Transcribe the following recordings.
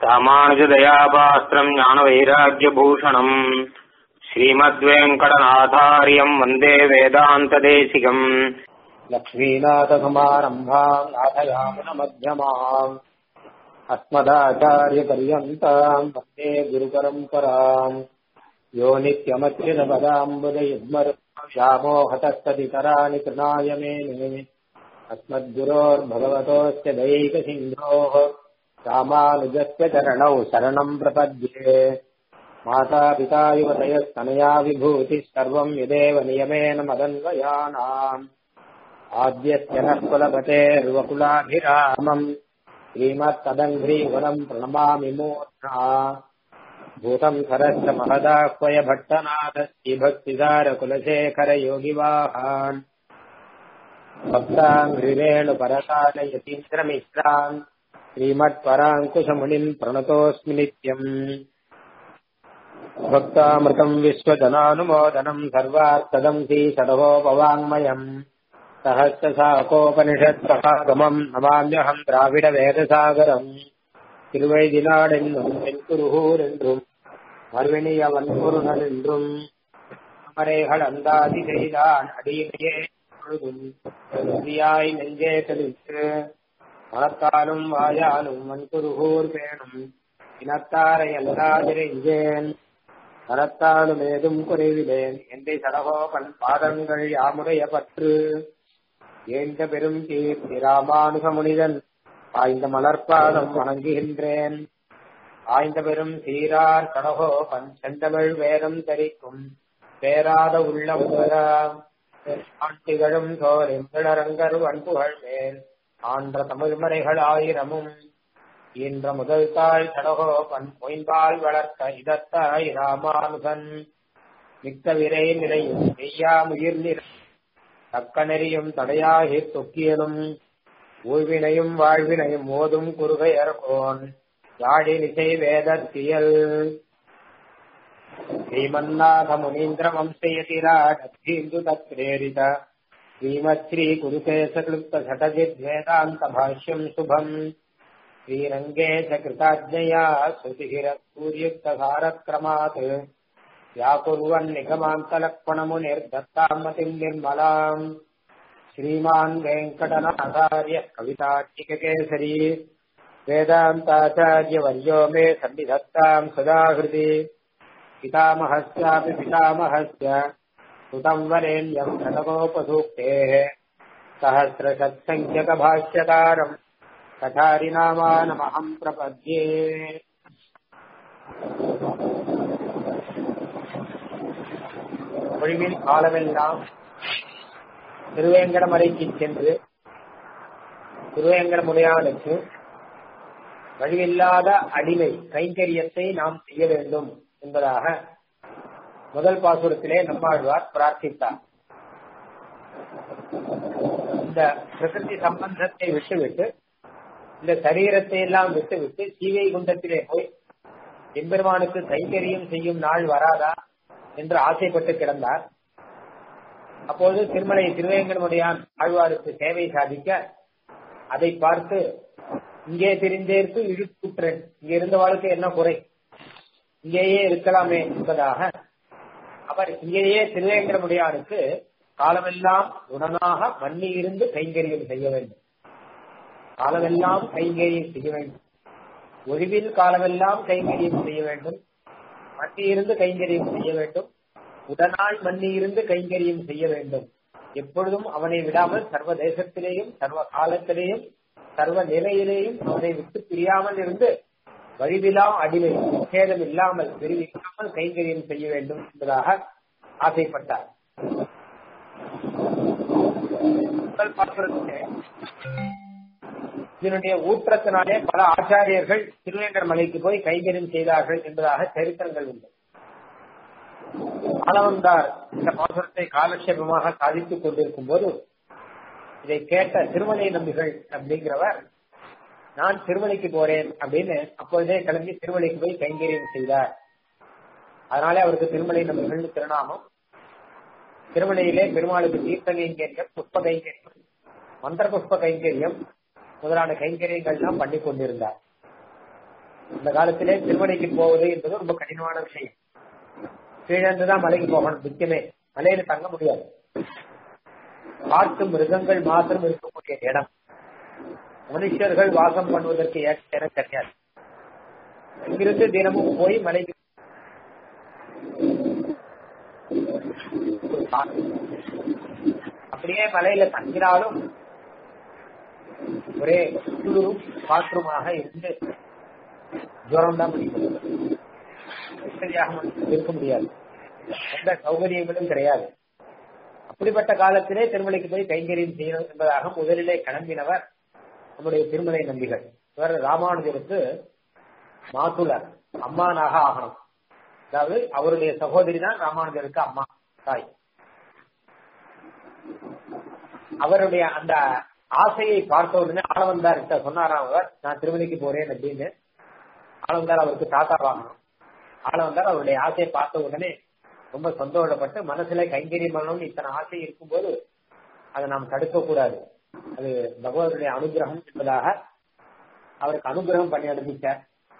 ராமானுஜதயாபாஸ்திரம் ஞானவைராக்கியபூஷணம் ஸ்ரீமத்வேங்கடநாதாரியம் வந்தே வேதாந்ததேசிகம் लक्ष्मीनाथसमारम्भाम् नाथयामनमध्यमाम् अस्मदाचार्यपर्यन्ताम् वन्दे गुरुपरम्पराम् यो नित्यमच्युतपदाम्बुजयुग्मरुश्यामोहतस्तदितराणि तृणाय मेने अस्मद्गुरोर्भगवतोऽस्य दैकसिन्धोः रामानुजस्य चरणौ शरणम् प्रपद्ये मातापिता युवतयस्तनया विभूतिः सर्वम् यदेव नियमेन मदन्वयानाम् आद्यस्य नः कुलपतेर्वकुलाभिरामम् श्रीमत्तदङ्घ्रीवनम् प्रणमामि मूर्धा भूतम् सरस्य महदाह्वय भट्टनाथश्रीभक्तिसारकुलशेखरयोगिवाहान् भक्ताङ्घ्रिरेणुपरकालयतीन्द्रमिश्रान् श्रीमत्पराङ्कुशमुनिम् प्रणतोऽस्मि नित्यम् भक्तामृतम् विश्वजनानुमोदनम् सर्वार्थदम् श्रीशतवोपवाङ्मयम् सहस्रशाकोपनिषत्सहागमम् नमाम्यहम् திராவிடவேதசாகரம் திருவைதினாடென்றும் தென்குருகூர் என்றும் மறுவினிய வன்பொருணல் என்றும் அமரைகள் அந்தாதி செய்தான் அடியினையே பொழுதும் நெறியாய் நெஞ்சே தெளித்து மனத்தாலும் வாயாலும் வன்குருகூர் பேணும் இனத்தாரை அல்லாதிரைஞ்சேன் கரத்தாலும் ஏதும் குறைவிலேன் எந்தை சடகோபன் பாதங்கள் யாமுடைய பற்று ஏந்த பெரும் கீர்த்தி ராமானுக முனிதன் ஆய்ந்த மலர்பாதம் வணங்குகின்றேன் ஆய்ந்த பெரும் சீரார் கடகோபன் செந்தமிழ் வேதம் தரிக்கும் பேராத உள்ள உதரா ஆண்டிகளும் சோரின் கிளரங்கர் வன்புகள் மேல் ஆன்ற தமிழ்மறைகள் ஆயிரமும் ஈன்ற முதல் தாய் சடகோபன் மொயம்பால் வளர்த்த இதத்தாய் ராமானுகன் மிக்க விரை நிலையும் நெய்யாமுயிர் நிறை தக்க நெறியும் தடையாகி தொக்கியலும் ஊழ்வினையும் வாழ்வினையும் ஓதும் குறுகையர்கோன் யாழி நிசை வேதத்தியல் ஸ்ரீமன்னாத முனீந்திர வம்சயதிராடீந்து தத்ரேரித ஸ்ரீமத்ஸ்ரீ குருகேசக்லுப்த சடஜித் வேதாந்த பாஷ்யம் சுபம் श्रीरङ्गे च कृताज्ञया श्रुतिहिरसूर्युक्तसारक्रमात् व्याकुर्वन्निगमान्तलक्ष्मणमुनिर्दत्ताम् मतिम् निर्मलाम् श्रीमान् वेङ्कटनाचार्यः कवितार्किककेसरी वेदान्ताचार्यवर्यो मे सन्निधत्ताम् सदा हृदि पितामहस्यापि पितामहस्य सुतम् वरेण्यम् घटकोपसूक्तेः सहस्रशत्सङ्ख्यकभाष्यकारम् कठारिनामानमहम् प्रपद्ये பொழிவில் காலமெல்லாம் திருவேங்கடமலைக்கு சென்று திருவேங்கடமுடையானுக்கு வழிவில்லாத அடிமை கைங்கரியத்தை நாம் செய்ய வேண்டும் என்பதாக முதல் பாசுரத்திலே நம்மாழ்வார் பிரார்த்தித்தார் இந்த பிரகிருதி சம்பந்தத்தை விட்டுவிட்டு இந்த சரீரத்தை எல்லாம் விட்டுவிட்டு சீவை குண்டத்திலே போய் எம்பெருமானுக்கு கைங்கரியம் செய்யும் நாள் வராதா என்று ஆசைப்பட்டு கிடந்தார் அப்போது திருமலை திருவேங்கடமுடையான் ஆழ்வாருக்கு சேவை சாதிக்க அதை பார்த்து இங்கே தெரிந்தேற்கு இழுப்புற்றேன் இங்க இருந்த வாழ்க்கை என்ன குறை இங்கேயே இருக்கலாமே என்பதாக அவர் இங்கேயே திருவேங்கடமுடையானுக்கு காலமெல்லாம் உடனாக மண்ணி இருந்து கைங்கரியம் செய்ய வேண்டும் காலமெல்லாம் கைங்கரியம் செய்ய வேண்டும் ஒழிவில் காலமெல்லாம் கைங்கரியம் செய்ய வேண்டும் மண்ணியிருந்து கைங்கரியம் செய்ய வேண்டும் உடனாய் மண்ணியிருந்து கைங்கரியம் செய்ய வேண்டும் எப்பொழுதும் அவனை விடாமல் சர்வ தேசத்திலேயும் சர்வ காலத்திலேயும் சர்வ நிலையிலேயும் அவனை விட்டு பிரியாமல் இருந்து வழிவிலா அடிமை சேதம் இல்லாமல் பிரிவிக்காமல் கைங்கரியம் செய்ய வேண்டும் என்பதாக ஆசைப்பட்டார் முதல் பாத்திரத்திலே இதனுடைய ஊற்றத்தினாலே பல ஆச்சாரியர்கள் திருவேங்கட மலைக்கு போய் கைகரியம் செய்தார்கள் என்பதாக சரித்திரங்கள் உண்டு ஆனவந்தார் இந்த பாசுரத்தை காலட்சேபமாக சாதித்துக் கொண்டிருக்கும் போது இதை கேட்ட திருமலை நம்பிகள் அப்படிங்கிறவர் நான் திருமலைக்கு போறேன் அப்படின்னு அப்பொழுதே கிளம்பி திருமலைக்கு போய் கைங்கரியம் செய்தார் அதனாலே அவருக்கு திருமலை நம்பிகள் திருநாமம் திருமலையிலே பெருமாளுக்கு தீர்த்த கைங்கரியம் புஷ்ப கைங்கரியம் மந்திர புஷ்ப கைங்கரியம் முதலான கைங்கரியங்கள்லாம் பண்ணி கொண்டிருந்தார் இந்த காலத்திலே திருமலைக்கு போவது என்பது ரொம்ப கடினமான விஷயம் கீழந்து தான் மலைக்கு போகணும் முக்கியமே மலையில தங்க முடியாது காட்டு மிருகங்கள் மாத்திரம் இருக்கக்கூடிய இடம் மனுஷர்கள் வாசம் பண்ணுவதற்கு ஏற்ற இடம் கிடையாது இங்கிருந்து தினமும் போய் மலைக்கு அப்படியே மலையில தங்கினாலும் ஒரே குளிரும் காற்றுமாக இருந்து ஜுரம் தான் பிடிக்கும் சரியாக இருக்க முடியாது எந்த சௌகரியங்களும் கிடையாது அப்படிப்பட்ட காலத்திலே திருமலைக்கு போய் கைங்கரியம் செய்யணும் என்பதாக முதலிலே கிளம்பினவர் நம்முடைய திருமலை நம்பிகள் இவர் ராமானுஜருக்கு மாத்துலர் அம்மானாக ஆகணும் அதாவது அவருடைய சகோதரி தான் ராமானுஜருக்கு அம்மா தாய் அவருடைய அந்த ஆசையை பார்த்த உடனே ஆளவந்தார் கிட்ட சொன்னாராம் அவர் நான் திருமலைக்கு போறேன் அப்படின்னு ஆளவந்தார் அவருக்கு தாத்தா வாங்கணும் ஆளவந்தார் அவருடைய ஆசையை பார்த்த உடனே ரொம்ப சந்தோஷப்பட்டு மனசுல கைங்கரியம் பண்ணணும்னு இத்தனை ஆசை இருக்கும்போது அதை நாம் தடுக்க கூடாது அது பகவானுடைய அனுகிரகம் என்பதாக அவருக்கு அனுகிரகம் பண்ணி அனுப்பிச்சார்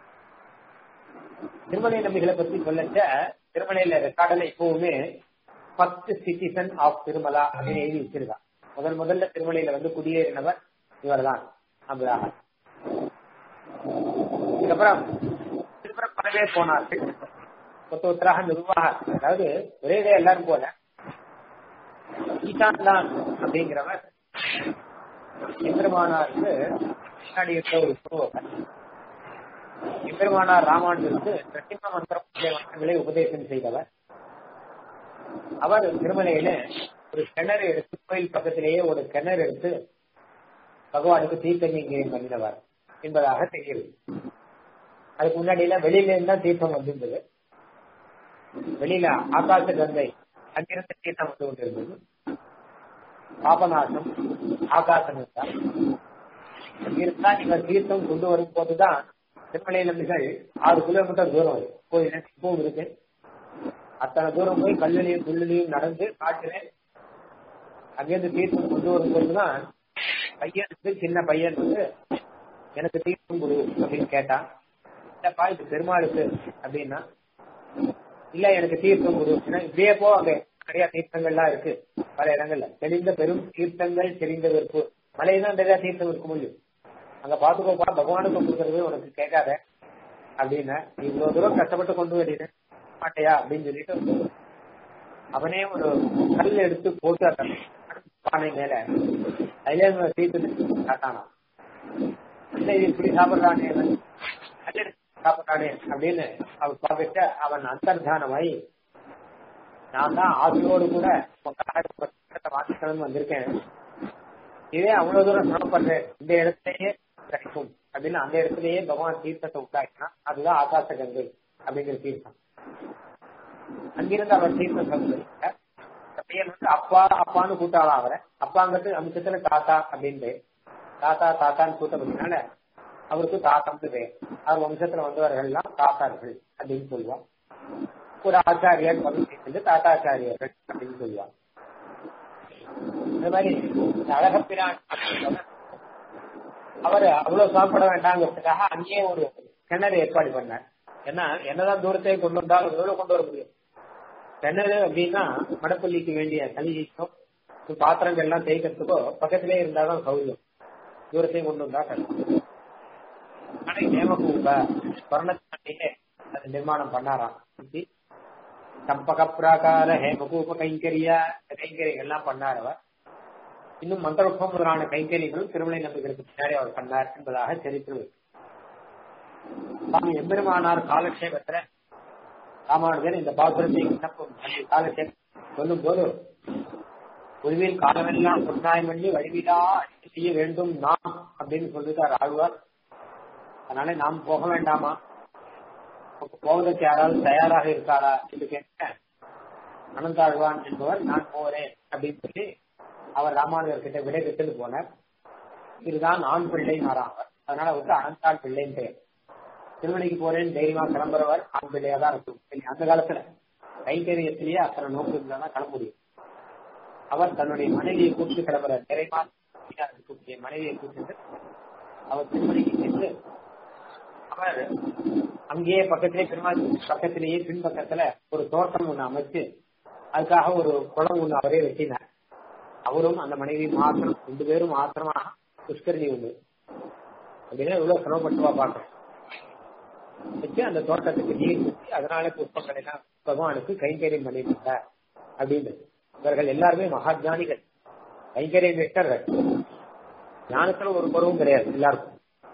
திருமலை நம்பிகளை பத்தி சொல்லச்ச திருமலையில ரெக்கார்டில் இப்பவுமே ஃபர்ஸ்ட் சிட்டிசன் ஆஃப் திருமலா அப்படின்னு எழுதி வச்சிருக்கா முதல் முதல்ல திருமலையில வந்து குடியேறினவர் இவர் தான் அப்படியாக இதுக்கப்புறம் திருப்புறம் பல பேர் போனார்கள் ஒருத்த ஒருத்தராக நிர்வாக அதாவது ஒரே இதே எல்லாரும் போல ஈசான் தான் அப்படிங்கிறவர் எம்பெருமானாருக்கு பின்னாடி இருக்க ஒரு குருவகர் எம்பெருமானார் ராமானுஜருக்கு பிரசிம்ம மந்திரம் மந்திரங்களை உபதேசம் செய்தவர் அவர் திருமலையில ஒரு கிணறு எடுத்து கோயில் பக்கத்திலேயே ஒரு கிணறு எடுத்து பகவானுக்கு தீர்த்தங்கீகம் பண்ணினவர் என்பதாக தெரியுது அதுக்கு முன்னாடியில வெளியில இருந்தா தீர்த்தம் வந்திருந்தது வெளியில ஆகாச கங்கை அங்கிருந்து தீர்த்தம் வந்து கொண்டிருந்தது பாபநாசம் ஆகாசம் இருந்தா இருந்தா நீங்க தீர்த்தம் கொண்டு வரும் போதுதான் திருமலை நம்பிகள் ஆறு கிலோமீட்டர் தூரம் வரும் கோயில் இப்பவும் இருக்கு அத்தனை தூரம் போய் கல்லுலையும் புல்லுலையும் நடந்து காட்டுல அங்கிருந்து தீர்த்தம் கொண்டு வரும் போதுதான் பையன் வந்து சின்ன பையன் வந்து எனக்கு தீர்த்தம் கொடு அப்படின்னு கேட்டான் இல்லப்பா இது பெருமாளுக்கு அப்படின்னா இல்ல எனக்கு தீர்த்தம் கொடு இப்படியே போ அங்க நிறைய தீர்த்தங்கள்லாம் இருக்கு பல இடங்கள்ல தெரிந்த பெரும் தீர்த்தங்கள் தெரிந்த வெறுப்பு மலைதான் நிறைய தீர்த்தம் இருக்க முடியும் அங்க பாத்துக்கோப்பா பகவானுக்கு கொடுக்கறது உனக்கு கேட்காத அப்படின்னா நீ இவ்வளவு தூரம் கஷ்டப்பட்டு கொண்டு வரீங்க மாட்டையா அப்படின்னு சொல்லிட்டு அவனே ஒரு கல் எடுத்து போட்டு அந்த பானை மேல அதுல தீர்த்து காட்டானா என்ன இது இப்படி சாப்பிடுறானே கல் எடுத்து சாப்பிடுறானே அப்படின்னு அவன் பார்த்துட்டு அவன் அந்தர்தானமாய் நான் தான் ஆசையோடு கூட மாற்றிக்கணும் வந்திருக்கேன் இதே அவ்வளவு தூரம் சிரமப்படுறேன் இந்த இடத்துலயே கிடைக்கும் அப்படின்னு அந்த இடத்துலயே பகவான் தீர்த்தத்தை உண்டாக்கினா அதுதான் ஆகாச கங்கை அப்படிங்கிற தீர்த்தம் அங்கிருந்து அவர் தீர்த்தம் சொல்லிருக்க பையன் வந்து அப்பா அப்பான்னு கூட்டாளா அவரை அப்பாங்கிறது அம்சத்துல தாத்தா அப்படின்னு தாத்தா தாத்தான்னு கூட்டப்பட்டனால அவருக்கு தாத்தான்னு பேர் அவர் வம்சத்துல வந்தவர்கள்லாம் தாத்தார்கள் அப்படின்னு சொல்லுவான் ஒரு ஆச்சாரியர் வந்து தாத்தாச்சாரியர்கள் அப்படின்னு சொல்லுவாங்க இந்த மாதிரி அழகப்பிரான் அவர் அவ்வளவு சாப்பிட வேண்டாங்கிறதுக்காக அங்கேயே ஒரு கிணறு ஏற்பாடு பண்ணார் ஏன்னா என்னதான் தூரத்தை கொண்டு வந்தாலும் எவ்வளவு கொண்டு வர முடியும் கிணறு அப்படின்னா மடப்பள்ளிக்கு வேண்டிய கலிஜிக்கோ பாத்திரங்கள் எல்லாம் தேய்க்கிறதுக்கோ பக்கத்திலே இருந்தாதான் சௌரியம் தூரத்தையும் கொண்டு வந்தா கஷ்டம் ஆனா நேமக்கூம்ப சொர்ணத்திலே அது நிர்மாணம் பண்ணாராம் சம்பக பிராகார ஹேமகூப கைங்கரியா கைங்கரியங்கள்லாம் பண்ணார் அவர் இன்னும் மந்திரப்பம் முதலான கைங்கரியங்களும் திருமலை நம்பிகளுக்கு பின்னாடி அவர் பண்ணார் என்பதாக சரித்திரம் சுவாமி எம்பெருமானார் காலக்ஷேபத்துல ராமானுஜர் இந்த பாசுரத்தை விண்ணப்பம் காலக்ஷேபம் சொல்லும் போது பொதுவில் காலமெல்லாம் பொன்னாயம் பண்ணி வழிவிடா செய்ய வேண்டும் நாம் அப்படின்னு சொல்லிட்டார் ஆழ்வார் அதனால நாம் போக வேண்டாமா போவதற்கு யாராவது தயாராக இருக்காரா என்று கேட்ட அனந்தாழ்வான் என்பவர் நான் போறேன் அப்படின்னு சொல்லி அவர் ராமானுஜர் கிட்ட விடை பெற்று போனார் இதுதான் ஆண் பிள்ளை அவர் அதனால அவருக்கு அனந்தாள் பிள்ளைன்னு பெயர் திருமணிக்கு போறேன்னு தைரியமா கிளம்புறவர் ஆண் பிள்ளையா தான் இருக்கும் அந்த காலத்துல கைங்கரியத்திலேயே அத்தனை நோக்கு இருந்தா கிளம்ப முடியும் அவர் தன்னுடைய மனைவியை கூப்பிட்டு கிளம்புற நிறைமா மனைவியை கூப்பிட்டு அவர் திருமணிக்கு சென்று அவர் அங்கேயே பக்கத்திலே பெருமாள் பக்கத்திலேயே பின்பக்கத்துல ஒரு தோட்டம் ஒண்ணு அமைச்சு அதுக்காக ஒரு குளம் ஒண்ணு அவரே வெட்டினார் அவரும் அந்த மனைவி மாத்திரம் ரெண்டு பேரும் மாத்திரமா புஷ்கரணி ஒண்ணு அப்படின்னா எவ்வளவு சிரமப்பட்டுவா பார்க்கணும் வச்சு அந்த தோட்டத்துக்கு நீர் ஊற்றி அதனால புஷ்பங்கள் எல்லாம் பகவானுக்கு கைங்கரியம் பண்ணிட்டாங்க அப்படின்றது இவர்கள் எல்லாருமே மகாஜானிகள் கைங்கரியம் வெட்டர்கள் ஞானத்துல ஒரு குறவும் கிடையாது எல்லாருக்கும்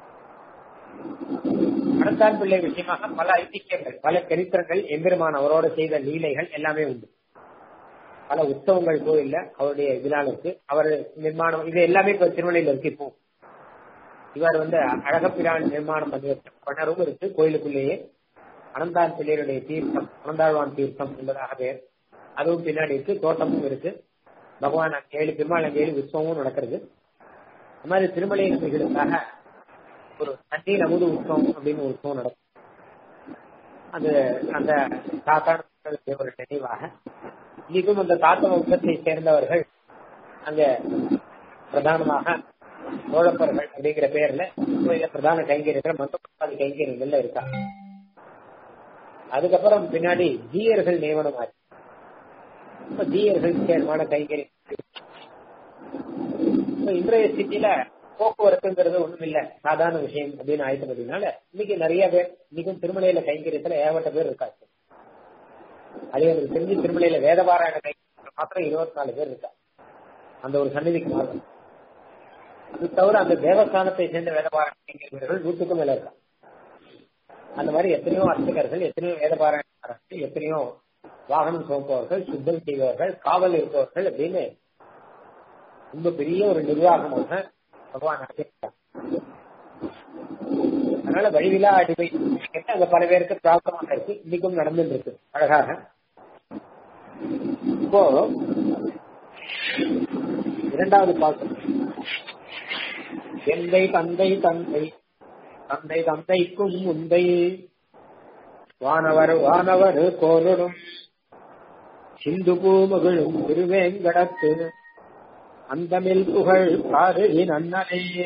கடத்தான் பிள்ளை விஷயமாக பல ஐதிக்கியங்கள் பல சரித்திரங்கள் எம்பெருமான் அவரோட செய்த லீலைகள் எல்லாமே உண்டு பல உற்சவங்கள் கோயில்ல அவருடைய இதனால இருக்கு அவர் நிர்மாணம் இது எல்லாமே இப்ப திருமலையில இருக்கு இப்போ இவர் வந்து அழகப்பிரான் நிர்மாணம் பண்ணி வச்ச பண்ணரும் இருக்கு கோயிலுக்குள்ளேயே அனந்தான் பிள்ளையருடைய தீர்த்தம் அனந்தாழ்வான் தீர்த்தம் என்பதாக பேர் அதுவும் பின்னாடி இருக்கு தோட்டமும் இருக்கு பகவான் ஏழு பெருமாள் அங்கே ஏழு உற்சவமும் நடக்கிறது இந்த மாதிரி திருமலை நம்பிகளுக்காக ஒரு தண்ணீர் அமுது உற்சவம் அப்படின்னு ஒரு உற்சவம் நடக்கும் அது அந்த தாத்தா ஒரு நினைவாக இன்னைக்கும் அந்த தாத்த வம்சத்தை சேர்ந்தவர்கள் அங்க பிரதானமாக சோழப்பர்கள் அப்படிங்கிற பேர்ல கோயில பிரதான கைங்கரியங்கள் மந்தபாதி கைங்கரியங்கள்ல இருக்கா அதுக்கப்புறம் பின்னாடி ஜீயர்கள் நியமனம் ஆச்சு இப்ப ஜீயர்கள் சேர்மான கைங்கரியம் இன்றைய ஸ்திதியில போக்குவரத்துங்கிறது ஒண்ணும் இல்ல சாதாரண விஷயம் அப்படின்னு ஆயிட்டதுனால இன்னைக்கு நிறைய பேர் இன்னைக்கும் திருமலையில கைங்கரியத்துல ஏகப்பட்ட பேர் இருக்காங்க அதே எனக்கு தெரிஞ்சு திருமலையில வேதபாராயண கைங்கரியத்துல மாத்திரம் இருபத்தி நாலு பேர் இருக்கா அந்த ஒரு சன்னிதிக்கு மாத்திரம் அது தவிர அந்த தேவஸ்தானத்தை சேர்ந்த வேதபாராயண கைங்கரியர்கள் நூற்றுக்கும் மேல இருக்கா அந்த மாதிரி எத்தனையோ அர்ச்சகர்கள் எத்தனையோ வேதபாராயணர்கள் எத்தனையோ வாகனம் சுமப்பவர்கள் சுத்தம் செய்பவர்கள் காவல் இருப்பவர்கள் அப்படின்னு ரொம்ப பெரிய ஒரு நிர்வாகமாக பகவான் நடத்திருக்கார் அதனால வழிவிலா அடிமை அங்க பல பேருக்கு பிராப்தமாக இருக்கு இன்னைக்கும் நடந்துட்டு இருக்கு அழகாக இப்போ இரண்டாவது பாசம் எந்தை தந்தை தந்தை தந்தை தந்தைக்கும் முந்தை வானவர் வானவர் கோலுடும் சிந்து பூமகளும் திருவேங்கடத்து அந்தமில் புகழ் பாருவின் அண்ணனையே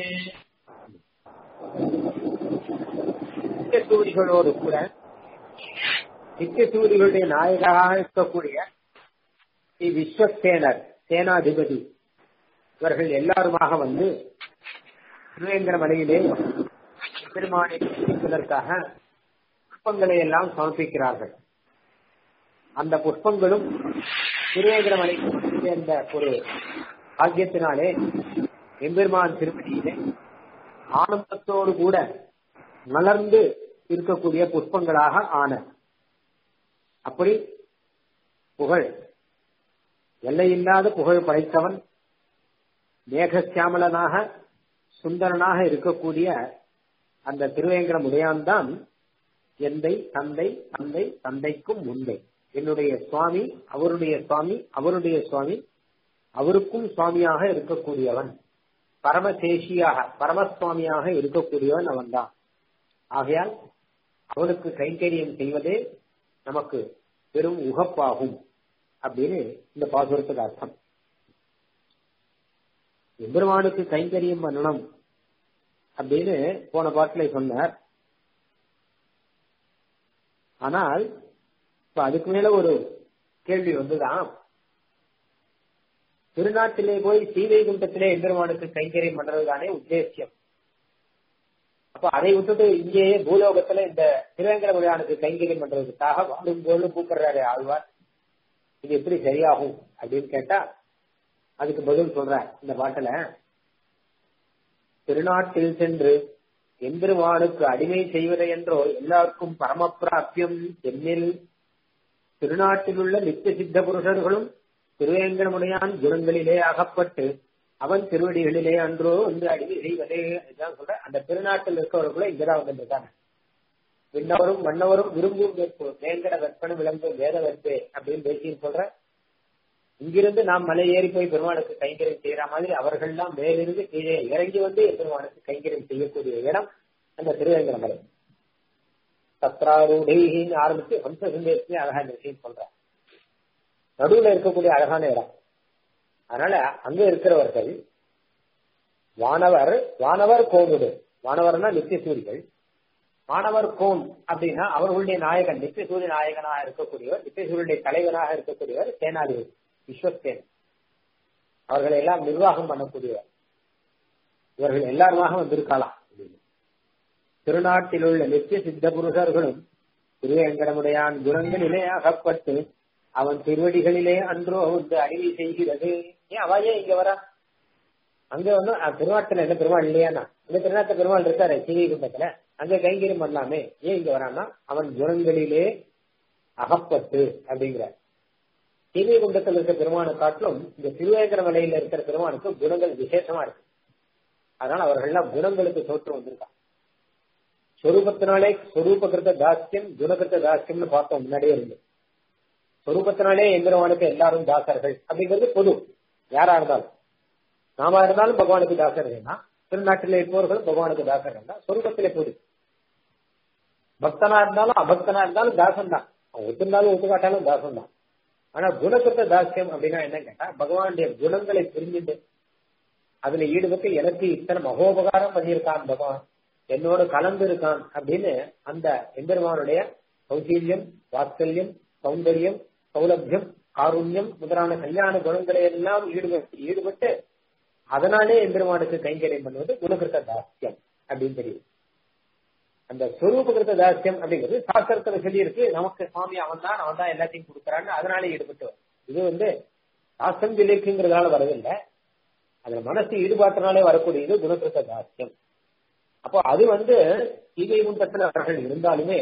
நித்தியசூரிகளோடு கூட நித்தியசூரிகளுடைய நாயகராக இருக்கக்கூடிய ஸ்ரீ விஸ்வசேனர் சேனாதிபதி இவர்கள் எல்லாருமாக வந்து திருவேங்கர மலையிலே பெருமானை புஷ்பிப்பதற்காக புஷ்பங்களை எல்லாம் சமர்ப்பிக்கிறார்கள் அந்த புஷ்பங்களும் திருவேங்கர மலை சேர்ந்த ஒரு பாக்கியத்தினாலே எம்பெருமான் திருப்பதியிலே ஆனந்தத்தோடு கூட மலர்ந்து இருக்கக்கூடிய புஷ்பங்களாக ஆன அப்படி புகழ் எல்லையில்லாத புகழ் படைத்தவன் மேகசியாமலனாக சுந்தரனாக இருக்கக்கூடிய அந்த திருவேங்கட முடையான்தான் எந்தை தந்தை தந்தை தந்தைக்கும் முந்தை என்னுடைய சுவாமி அவருடைய சுவாமி அவருடைய சுவாமி அவருக்கும் சுவாமியாக இருக்கக்கூடியவன் பரமசேஷியாக பரமசுவாமியாக இருக்கக்கூடியவன் அவன்தான் ஆகையால் அவனுக்கு கைங்கரியம் செய்வதே நமக்கு பெரும் உகப்பாகும் அப்படின்னு இந்த பாசுரத்துக்கு அர்த்தம் எம்பெருமானுக்கு கைங்கரியம் பண்ணணும் அப்படின்னு போன பாட்டில சொன்னார் ஆனால் இப்ப அதுக்கு மேல ஒரு கேள்வி வந்துதான் திருநாட்டிலே போய் சீவைகுண்டத்திலே எம்பெருமானுக்கு கைங்கரியம் பண்றதுதானே உத்தேசியம் அப்ப அதை விட்டுட்டு இங்கேயே பூலோகத்துல இந்த திருவேங்கடமுடியானுக்கு கைங்கரியம் பண்றதுக்காக வாழும் போது கூப்பிடுறாரு ஆழ்வார் இது எப்படி சரியாகும் அப்படின்னு கேட்டா அதுக்கு பதில் சொல்றேன் இந்த பாட்டுல திருநாட்டில் சென்று எம்பெருமானுக்கு அடிமை செய்வதை என்றோ எல்லாருக்கும் பரமப்பிராபியம் என்னில் திருநாட்டில் உள்ள நித்திய சித்த புருஷர்களும் திருவேங்கடமுடையான் குணங்களிலே அகப்பட்டு அவன் திருவடிகளிலே அன்றோ வந்து அடிமை செய்வதே இதுதான் சொல்ற அந்த திருநாட்டில் இருக்கவர்களும் இங்கதான் வந்துருக்காங்க விண்ணவரும் மன்னவரும் விரும்பும் வெற்பு வேங்கட வெப்பன விளங்கும் வேத வெற்பே அப்படின்னு பேசி சொல்ற இங்கிருந்து நாம் மலை ஏறி போய் பெருமானுக்கு கைங்கரியம் செய்யற மாதிரி அவர்கள்லாம் மேலிருந்து கீழே இறங்கி வந்து பெருமானுக்கு கைங்கரியம் செய்யக்கூடிய இடம் அந்த திருவேங்கட மலை சத்ராரூடைன்னு ஆரம்பிச்சு வம்ச சந்தேசமே அழகா இந்த விஷயம் சொல்ற நடுவுல இருக்கக்கூடிய அழகான இடம் அதனால அங்க இருக்கிறவர்கள் வானவர் வானவர் கோவிடு வானவர்னா நித்திய சூரிகள் மாணவர் கோன் அப்படின்னா அவர்களுடைய நாயகன் நித்தியசூரிய நாயகனாக இருக்கக்கூடியவர் நித்தியசூரியனுடைய தலைவராக இருக்கக்கூடியவர் சேனாதிபதி விஸ்வசேன் அவர்களை எல்லாம் நிர்வாகம் பண்ணக்கூடியவர் இவர்கள் எல்லாருமாக வந்திருக்கலாம் திருநாட்டில் உள்ள நித்திய சித்த புருஷர்களும் திருவேங்கடமுடையான் குணங்களிலே அகப்பட்டு அவன் திருவடிகளிலே அன்றோ வந்து அறிவி செய்கிறது ஏன் அவையே இங்க வரா அங்க வந்து திருநாட்டுல என்ன பெருமாள் இல்லையானா அங்க திருநாட்டு பெருமாள் இருக்காரு சிவி குண்டத்துல அங்க கைங்கரியம் பண்ணலாமே ஏன் இங்க வரான்னா அவன் குணங்களிலே அகப்பட்டு அப்படிங்கிறார் சிவி குண்டத்தில் இருக்கிற பெருமானை காட்டிலும் இந்த திருவேங்கர மலையில இருக்கிற பெருமானுக்கு குணங்கள் விசேஷமா இருக்கு அதனால அவர்கள்லாம் குணங்களுக்கு தோற்று வந்திருக்காங்க சொரூபத்தினாலே சொரூபகிருத்த தாஸ்யம் குணகிருத்த தாஸ்யம்னு பார்த்தோம் முன்னாடியே இருந்து சொரூபத்தினாலே எந்திரவானுக்கு எல்லாரும் தாசர்கள் அப்படிங்கிறது பொது யாரா இருந்தாலும் நாம இருந்தாலும் பகவானுக்கு தாசர்கள் தான் திருநாட்டில் இருப்பவர்களும் பகவானுக்கு தாசர்கள் தான் சொரூபத்திலே பொது பக்தனா இருந்தாலும் அபக்தனா இருந்தாலும் தாசன் தான் அவன் ஒத்துருந்தாலும் ஒத்துக்காட்டாலும் தாசன் தான் ஆனா குணகிருத்த தாசியம் அப்படின்னா என்ன கேட்டா பகவானுடைய குணங்களை புரிஞ்சுட்டு அதுல ஈடுபட்டு எனக்கு இத்தனை மகோபகாரம் பண்ணியிருக்கான் பகவான் என்னோட கலந்து இருக்கான் அப்படின்னு அந்த எம்பெருமானுடைய சௌசீல்யம் வாத்சல்யம் சௌந்தரியம் சௌலபியம் காருண்யம் முதலான கல்யாண குணங்களை எல்லாம் ஈடுபட்டு ஈடுபட்டு அதனாலே எம்பெருமானுக்கு கைங்கரியம் பண்ணுவது குணகிருத்த தாசியம் அப்படின்னு தெரியும் அந்த சுரூபகிருத்த தாசியம் அப்படிங்கிறது சாஸ்திரத்துல சொல்லி இருக்கு நமக்கு சுவாமி அவன் தான் அவன் தான் எல்லாத்தையும் கொடுக்கறான்னு அதனாலே ஈடுபட்டு இது வந்து சாஸ்திரம் சொல்லியிருக்குங்கிறதால வரதில்லை அதுல மனசு ஈடுபாட்டினாலே வரக்கூடியது குணகிருத்த தாசியம் அப்போ அது வந்து சீதை குண்டத்துல அவர்கள் இருந்தாலுமே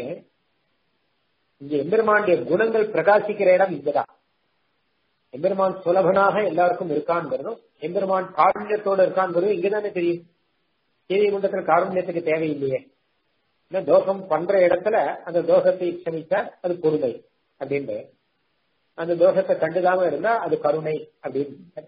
இங்க எம்பெருமானுடைய குணங்கள் பிரகாசிக்கிற இடம் இங்கதான் எம்பெருமான் சுலபனாக எல்லாருக்கும் இருக்கான்ங்கிறதும் எம்பெருமான் காருண்யத்தோட இருக்கான்ங்கிறதும் இங்கதானே தெரியும் சீதை குண்டத்துல காருண்யத்துக்கு தேவையில்லையே தோஷம் பண்ற இடத்துல அந்த தோஷத்தை க்ஷமிச்சா அது பொறுமை அப்படின்னு அந்த தோஷத்தை கண்டுக்காம இருந்தா அது கருணை அப்படின்னு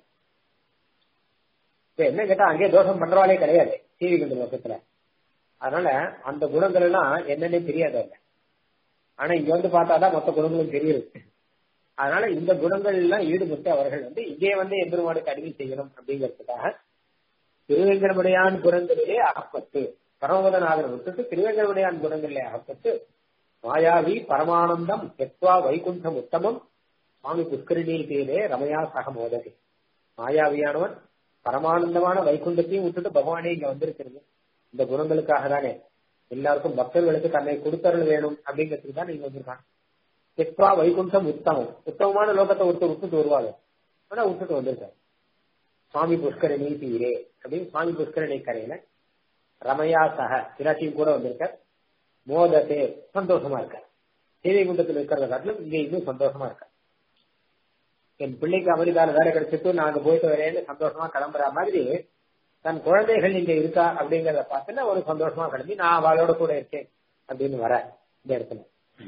என்ன கேட்டா அங்கே தோஷம் பண்றவாளே கிடையாது சீவி குண்ட லோகத்துல அதனால அந்த குணங்கள் எல்லாம் என்னன்னே தெரியாது இல்ல ஆனா இங்க வந்து பார்த்தாதான் மொத்த குணங்களும் தெரியுது அதனால இந்த குணங்கள் எல்லாம் ஈடுபட்டு அவர்கள் வந்து இங்கே வந்து எம்பெருமானுக்கு அடிமை செய்யணும் அப்படிங்கிறதுக்காக திருவேங்கடமுடையான் குணங்களிலே அகப்பட்டு பரமபதநாதன் விட்டுட்டு திருவேங்கடமுடையான் குணங்களிலே அகப்பட்டு மாயாவி பரமானந்தம் எத்வா வைகுண்டம் உத்தமம் சுவாமி புஷ்கரிணி பேரே ரமயா சகமோதகி மாயாவியானவன் பரமானந்தமான வைகுண்டத்தையும் விட்டுட்டு பகவானே இங்க வந்திருக்கிறது இந்த குணங்களுக்காக தானே எல்லாருக்கும் பக்தர்களுக்கு தன்னை கொடுத்தருள் வேணும் அப்படிங்கிறதுக்கு தான் நீங்க வந்திருக்காங்க எத்வா வைகுண்டம் உத்தமம் உத்தமமான லோகத்தை ஒருத்தர் விட்டுட்டு வருவாங்க ஆனா விட்டுட்டு வந்திருக்காரு சுவாமி புஷ்கரணி தீரே அப்படின்னு சுவாமி புஷ்கரணி கரையில ரமயா சக பிராட்டியும் கூட வந்திருக்கார் மோதத்தே சந்தோஷமா இருக்கார் சீதை குண்டத்தில் இருக்கிறத காட்டிலும் இங்க இன்னும் சந்தோஷமா இருக்கார் என் பிள்ளைக்கு அமெரிக்கால வேலை கிடைச்சிட்டு நான் அங்க போயிட்டு வரேன்னு சந்தோஷமா கிளம்புற மாதிரி தன் குழந்தைகள் இங்க இருக்கா அப்படிங்கறத பார்த்துன்னா ஒரு சந்தோஷமா கிளம்பி நான் அவளோட கூட இருக்கேன் அப்படின்னு வர இந்த இடத்துல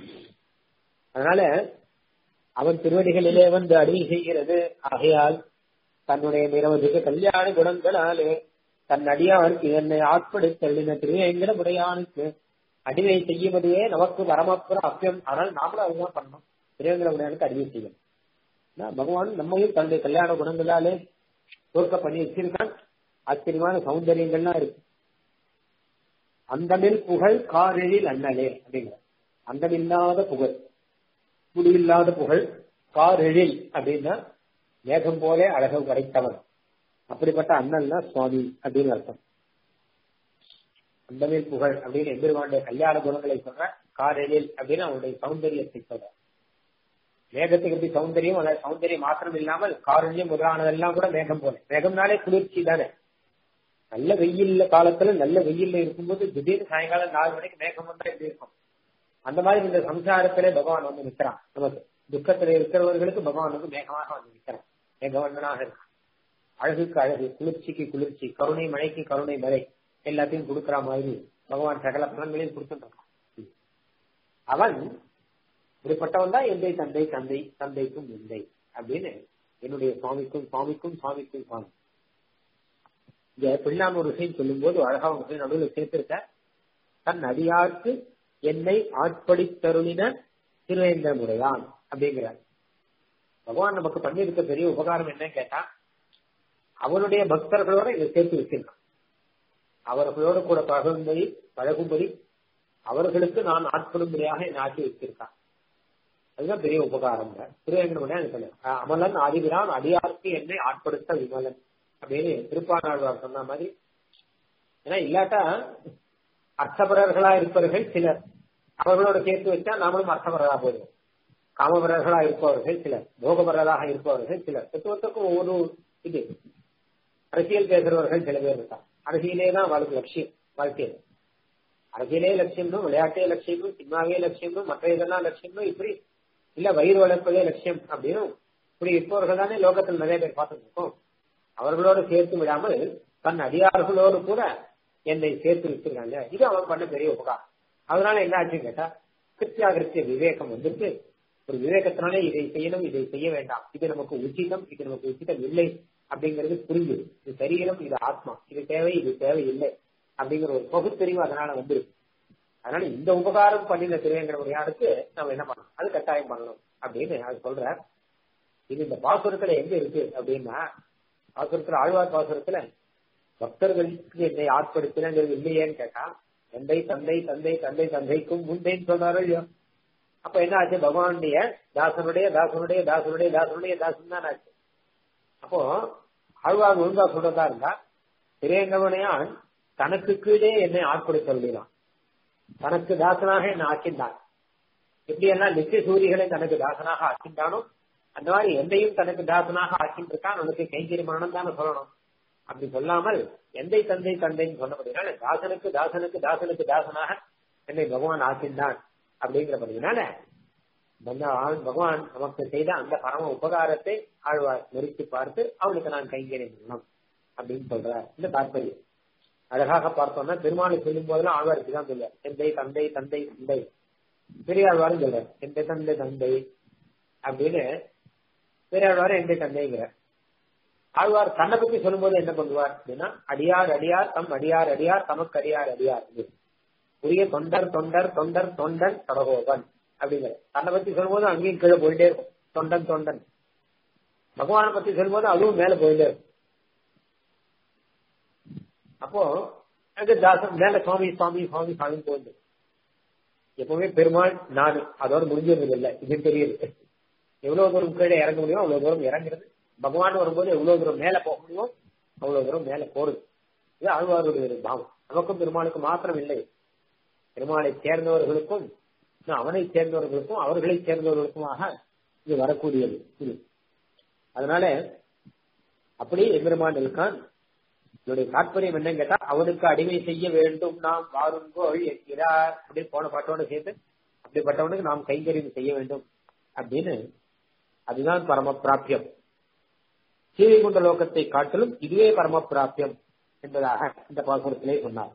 அதனால அவன் திருவடிகளிலே வந்து அடிமை செய்கிறது ஆகையால் தன்னுடைய நிரவதிக்கு கல்யாண குணங்களாலே தன் அடியாருக்கு என்னை ஆட்படுத்தள்ளின திருவேங்கட முறையானுக்கு அடிமை செய்யுவதையே நமக்கு வரமப்புற அப்பியம் ஆனால் நாமளும் அதுதான் பண்ணணும் திருவேங்கட முறையானுக்கு அடிமை செய்யணும் பகவான் நம்மையும் தன்னுடைய கல்யாண குணங்களாலே தோற்க பண்ணி வச்சிருக்கான் ஆச்சரியமான சௌந்தரியங்கள்லாம் இருக்கு அந்தமில் புகழ் காரெழில் அண்ணலே அப்படிங்கிற அந்தமில்லாத புகழ் முடியில்லாத புகழ் காரெழில் அப்படின்னா மேகம் போலே அழகு படைத்தவன் அப்படிப்பட்ட அண்ணன் தான் சுவாமி அப்படின்னு அர்த்தம் அந்தமில் புகழ் அப்படின்னு எம்பெருமானுடைய கல்யாண குணங்களை சொல்ற காரெழில் அப்படின்னு அவனுடைய சௌந்தரியத்தை சொல்ற மேகத்துக்கு எப்படி சௌந்தரியம் அதாவது சௌந்தரியம் மாத்திரம் இல்லாமல் காரண்யம் முதலானதெல்லாம் கூட மேகம் போல மேகம்னாலே குளிர்ச்சி தானே நல்ல வெயில் காலத்துல நல்ல வெயில்ல இருக்கும்போது திடீர்னு சாயங்காலம் நாலு மணிக்கு மேகம் வந்தா எப்படி இருக்கும் அந்த மாதிரி இந்த சம்சாரத்திலே பகவான் வந்து நிற்கிறான் நமக்கு துக்கத்துல இருக்கிறவர்களுக்கு பகவான் வந்து மேகமாக வந்து நிற்கிறான் மேகவண்ணனாக இருக்கான் அழகுக்கு அழகு குளிர்ச்சிக்கு குளிர்ச்சி கருணை மழைக்கு கருணை மழை எல்லாத்தையும் கொடுக்கிற மாதிரி பகவான் சகல பலன்களையும் கொடுத்துட்டு அவன் இப்படிப்பட்டவன் தான் எந்தை தந்தை தந்தை தந்தைக்கும் எந்தை அப்படின்னு என்னுடைய சுவாமிக்கும் சுவாமிக்கும் சுவாமிக்கும் சுவாமி இங்க பிள்ளான் ஒரு விஷயம் சொல்லும் போது அழகா ஒரு விஷயம் நடுவில் சேர்த்திருக்க தன் அடியார்க்கு என்னை ஆட்படித்தருளின திருவேந்திர முறையான் அப்படிங்கிறார் பகவான் நமக்கு பண்ணியிருக்க பெரிய உபகாரம் என்ன கேட்டா அவனுடைய பக்தர்களோட இதை சேர்த்து வச்சிருக்கான் அவர்களோட கூட பழகும்படி பழகும்படி அவர்களுக்கு நான் ஆட்படும்படியாக என்னை ஆக்கி வச்சிருக்கான் அதுதான் பெரிய உபகாரம் திருவேங்கடமுடியா சொன்னேன் அமலன் ஆதிபிரான் அடியாருக்கு என்னை ஆட்படுத்த விமலன் அப்படின்னு திருப்பானாழ்வார் சொன்ன மாதிரி ஏன்னா இல்லாட்டா அர்த்தபரர்களா இருப்பவர்கள் சிலர் அவர்களோட சேர்த்து வச்சா நாமளும் அர்த்தபரரா போயிடுவோம் காமபரர்களா இருப்பவர்கள் சிலர் போகபரராக இருப்பவர்கள் சிலர் தத்துவத்துக்கும் ஒவ்வொரு இது அரசியல் பேசுறவர்கள் சில பேர் இருக்காங்க அரசியலே தான் வாழ்க்கை லட்சியம் வாழ்க்கையில் அரசியலே லட்சியம்னு விளையாட்டே லட்சியம்னு சினிமாவே லட்சியம்னு மற்ற இதெல்லாம் லட்சியம்னு இப்படி இல்ல வயிறு வளர்ப்பதே லட்சியம் அப்படின்னு இப்படி இருப்பவர்கள் தானே லோகத்தில் நிறைய பேர் பார்த்துட்டு இருக்கோம் அவர்களோடு சேர்த்து விடாமல் தன் அடியார்களோடு கூட என்னை சேர்த்து வச்சிருக்காங்க இது அவன் பண்ண பெரிய உபகாரம் அதனால என்ன ஆச்சுன்னு கேட்டா கிருத்தியாகிருத்திய விவேகம் வந்துட்டு ஒரு விவேகத்தினாலே இதை செய்யணும் இதை செய்ய வேண்டாம் இது நமக்கு உச்சிதம் இது நமக்கு உச்சிதம் இல்லை அப்படிங்கிறது புரிஞ்சுது இது சரீரம் இது ஆத்மா இது தேவை இது தேவை இல்லை அப்படிங்கிற ஒரு பகுத்தறிவு அதனால வந்துருக்கு அதனால இந்த உபகாரம் பண்ணின திருவேங்கடமுடியாருக்கு நம்ம என்ன பண்ணணும் அது கட்டாயம் பண்ணணும் அப்படின்னு அது சொல்ற இது இந்த பாசுரத்துல எங்க இருக்கு அப்படின்னா பாசுரத்துல ஆழ்வார் பாசுரத்துல பக்தர்களுக்கு என்னை ஆட்படுத்தினங்கிறது இல்லையேன்னு கேட்டா தந்தை தந்தை தந்தை தந்தை தந்தைக்கும் முந்தைன்னு சொன்னாரோ இல்லையோ அப்ப என்ன ஆச்சு பகவானுடைய தாசனுடைய தாசனுடைய தாசனுடைய தாசனுடைய தாசன் தான் ஆச்சு அப்போ ஆழ்வார் ஒழுங்கா சொல்றதா இருந்தா திரேங்கவனையான் தனக்கு கீழே என்னை ஆட்படுத்த சொல்லினான் தனக்கு தாசனாக என்னை ஆக்கின்றான் எப்படி எல்லாம் நித்திய சூரிகளை தனக்கு தாசனாக ஆக்கின்றானோ அந்த மாதிரி என்னையும் தனக்கு தாசனாக ஆக்கிட்டு இருக்கான் உனக்கு கைங்கரிமானம் தானே சொல்லணும் அப்படி சொல்லாமல் எந்தை தந்தை தந்தைன்னு சொன்னபடினால தாசனுக்கு தாசனுக்கு தாசனுக்கு தாசனாக என்னை பகவான் ஆக்கின்றான் அப்படிங்கிறபடினால பகவான் நமக்கு செய்த அந்த பரம உபகாரத்தை ஆழ்வார் நிறுத்தி பார்த்து அவனுக்கு நான் கைங்கரியம் பண்ணணும் அப்படின்னு சொல்றார் இந்த தாற்பயம் அழகாக பார்த்தோம்னா பெருமாளை சொல்லும் போதெல்லாம் ஆழ்வாருக்கு தான் சொல்ல எந்தை தந்தை தந்தை தந்தை பெரியாழ்வாரும் சொல்றார் எந்த தந்தை தந்தை அப்படின்னு பெரியாழ்வார் எந்தை தந்தைங்கிற ஆழ்வார் தன்னை பத்தி சொல்லும் போது என்ன பண்ணுவார் அப்படின்னா அடியார் அடியார் தம் அடியார் அடியார் தமக்கு அடியார் அடியார் உரிய தொண்டர் தொண்டர் தொண்டர் தொண்டன் தொடகோபன் அப்படிங்கிற தன்னை பத்தி சொல்லும்போது அங்கேயும் கீழே போயிட்டே இருக்கும் தொண்டன் தொண்டன் பகவானை பத்தி சொல்லும்போது அதுவும் மேல போயிட்டே இருக்கும் அப்போ அங்க தாசன் மேல சுவாமி சுவாமி சுவாமி சுவாமி போயிட்டு எப்பவுமே பெருமாள் நாடு அதோட முடிஞ்சிருந்தது இல்லை இது தெரியுது எவ்வளவு தூரம் கீழே இறங்க முடியும் அவ்வளவு தூரம் இறங்குறது பகவான் வரும்போது எவ்வளவு தூரம் மேல போக முடியுமோ அவ்வளவு தூரம் மேல போறது இது ஆழ்வாருடைய பாவம் நமக்கும் பெருமாளுக்கு மாத்திரம் இல்லை பெருமாளை சேர்ந்தவர்களுக்கும் அவனை சேர்ந்தவர்களுக்கும் அவர்களை சேர்ந்தவர்களுக்குமாக இது வரக்கூடியது இது அதனால அப்படி எம்பெருமான் இருக்கான் என்னுடைய தாற்பயம் என்னன்னு கேட்டா அவனுக்கு அடிமை செய்ய வேண்டும் நாம் வாருங்கோள் என்கிறார் அப்படின்னு போன பாட்டோட சேர்த்து அப்படிப்பட்டவனுக்கு நாம் கைங்கரியம் செய்ய வேண்டும் அப்படின்னு அதுதான் பரம பிராபியம் சீவைகுண்ட லோகத்தை காட்டிலும் இதுவே பரம பிராபியம் என்பதாக இந்த பாசுரத்திலே சொன்னார்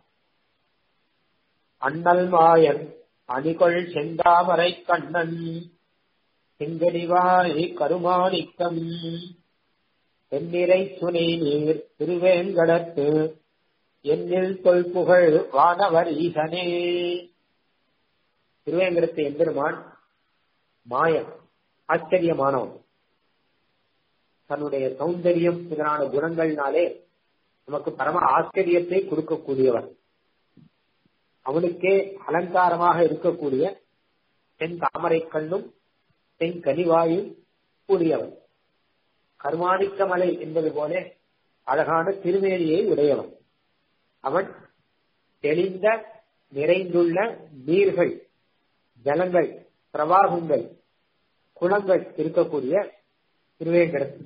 அண்ணல் மாயன் அணிகொள் செந்தாமரை கண்ணன் செங்கடிவாய் கருமாணிக்கம் தென்னிறை சுனை நீர் திருவேங்கடத்து என்னில் தொல்புகழ் வானவர் ஈசனே திருவேங்கடத்து எம்பெருமான் மாயன் ஆச்சரியமானவன் தன்னுடைய சௌந்தரியம் இதனான குணங்கள்னாலே நமக்கு பரம ஆச்சரியத்தை கொடுக்கக்கூடியவன் அவனுக்கே அலங்காரமாக இருக்கக்கூடிய தென் தாமரை கண்ணும் தென் கனிவாயும் கூடியவன் கருமாணிக்க மலை என்பது போல அழகான திருமேனியை உடையவன் அவன் தெளிந்த நிறைந்துள்ள நீர்கள் ஜலங்கள் பிரவாகங்கள் குளங்கள் இருக்கக்கூடிய திருவேங்கடத்தில்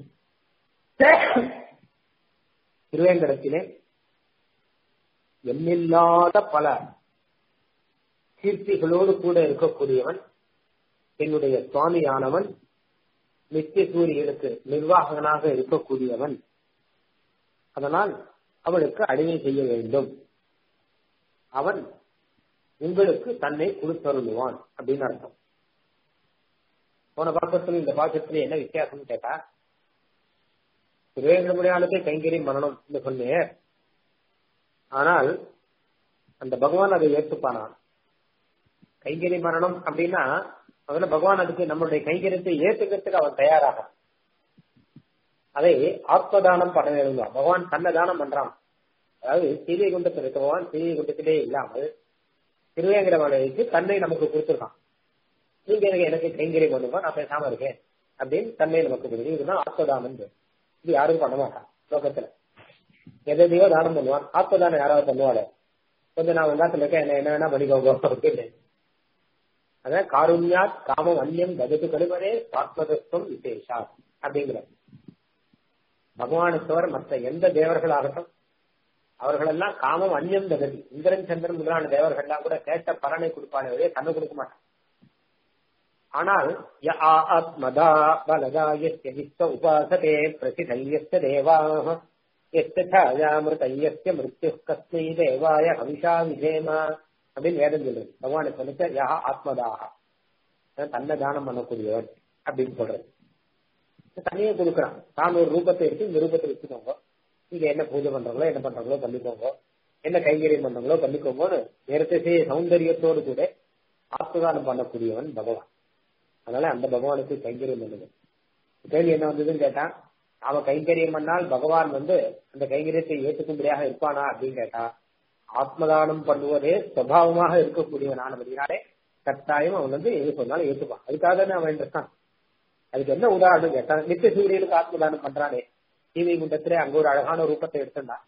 திருவேங்கடத்திலே எண்ணில்லாத பல கீர்த்திகளோடு கூட இருக்கக்கூடியவன் என்னுடைய சுவாமியானவன் நித்திய சூரியனுக்கு நிர்வாகனாக இருக்கக்கூடியவன் அதனால் அவளுக்கு அடிமை செய்ய வேண்டும் அவன் உங்களுக்கு தன்னை கொடுத்தருளுவான் அப்படின்னு அர்த்தம் போன பாக்கத்துல இந்த பாக்கத்துல என்ன வித்தியாசம்னு கேட்டா திருவேங்கடமுடியாளுக்கே கைங்கரியம் பண்ணணும் சொன்னேன் ஆனால் அந்த பகவான் அதை ஏற்றுப்பானான் கைங்கரி மரணம் அப்படின்னா முதல்ல பகவான் அதுக்கு நம்மளுடைய கைங்கரியத்தை ஏற்றுக்கிறதுக்கு அவன் தயாராக அதை ஆத்மதானம் பண்ண வேண்டும் பகவான் தன்னை தானம் பண்றான் அதாவது சீதை குண்டத்தில் இருக்க பகவான் சீதை குண்டத்திலே இல்லாமல் திருவேங்கடமலைக்கு தன்னை நமக்கு கொடுத்துருக்கான் நீங்க எனக்கு எனக்கு கைங்கரியம் பண்ணுங்க நான் பேசாம இருக்கேன் அப்படின்னு தன்னை நமக்கு கொடுக்கு இதுதான் ஆத்மதானம் இது யாரும் பண்ண மாட்டான் லோகத்துல எதையோ தானம் பண்ணுவான் ஆத்மதானம் யாராவது பண்ணுவாளே கொஞ்சம் நான் வெங்காத்துல இருக்கேன் என்ன என்ன வேணா பண்ணிக்கோங்க அப்படின்னு அதான் காருண்யாத் காமம் அந்நியம் கதத்து கடுவரே ஆத்மதத்துவம் விசேஷா அப்படிங்கிற பகவானை தவிர மற்ற எந்த தேவர்களாகட்டும் அவர்களெல்லாம் காமம் அந்நியம் தகதி இந்திரன் சந்திரன் முதலான தேவர்கள்லாம் கூட கேட்ட பலனை கொடுப்பானே தன்னை கொடுக்க மாட்டான் ஆனால் ய ஆத்மதா பலதா எஸ்ய விஸ்வ உபாசதே பிரசிதல்யஸ்ய தேவாः எஸ்ய சாயாமிருதய்யஸ்ய மிருத்யு கஸ்மை தேவாய ஹவிஷா விஜேமா அப்படின்னு வேதம் சொல்றது பகவானை சொல்லிச்ச யா ஆத்மதாக தன்னை தானம் பண்ணக்கூடியவன் அப்படின்னு சொல்றது தனியே கொடுக்குறான் தான் ஒரு ரூபத்தை எடுத்து இந்த ரூபத்தை வச்சுக்கோங்க நீங்க என்ன பூஜை பண்றாங்களோ என்ன பண்றாங்களோ பண்ணிக்கோங்க என்ன கைங்கரியம் பண்றாங்களோ பண்ணிக்கோங்கன்னு நேரத்தை சௌந்தரியத்தோடு கூட ஆத்மதானம் பண்ணக்கூடியவன் பகவான் அதனால அந்த பகவானுக்கு கைங்கரியம் பண்ணுது கேள்வி என்ன வந்ததுன்னு கேட்டான் அவன் கைங்கரியம் பண்ணால் பகவான் வந்து அந்த கைங்கரியத்தை ஏற்றுக்கும்படியாக இருப்பானா அப்படின்னு கேட்டா ஆத்மதானம் பண்ணுவதே சுவாவமாக இருக்கக்கூடியவனானபடினாலே கட்டாயம் அவன் வந்து எது சொன்னாலும் ஏற்றுப்பான் அதுக்காக தானே அவன் இருக்கான் அதுக்கு என்ன உதாரணம் கேட்டான் நித்திய சூரியனுக்கு ஆத்மதானம் பண்றானே சீவை குண்டத்திலே அங்க ஒரு அழகான ரூபத்தை எடுத்துட்டான்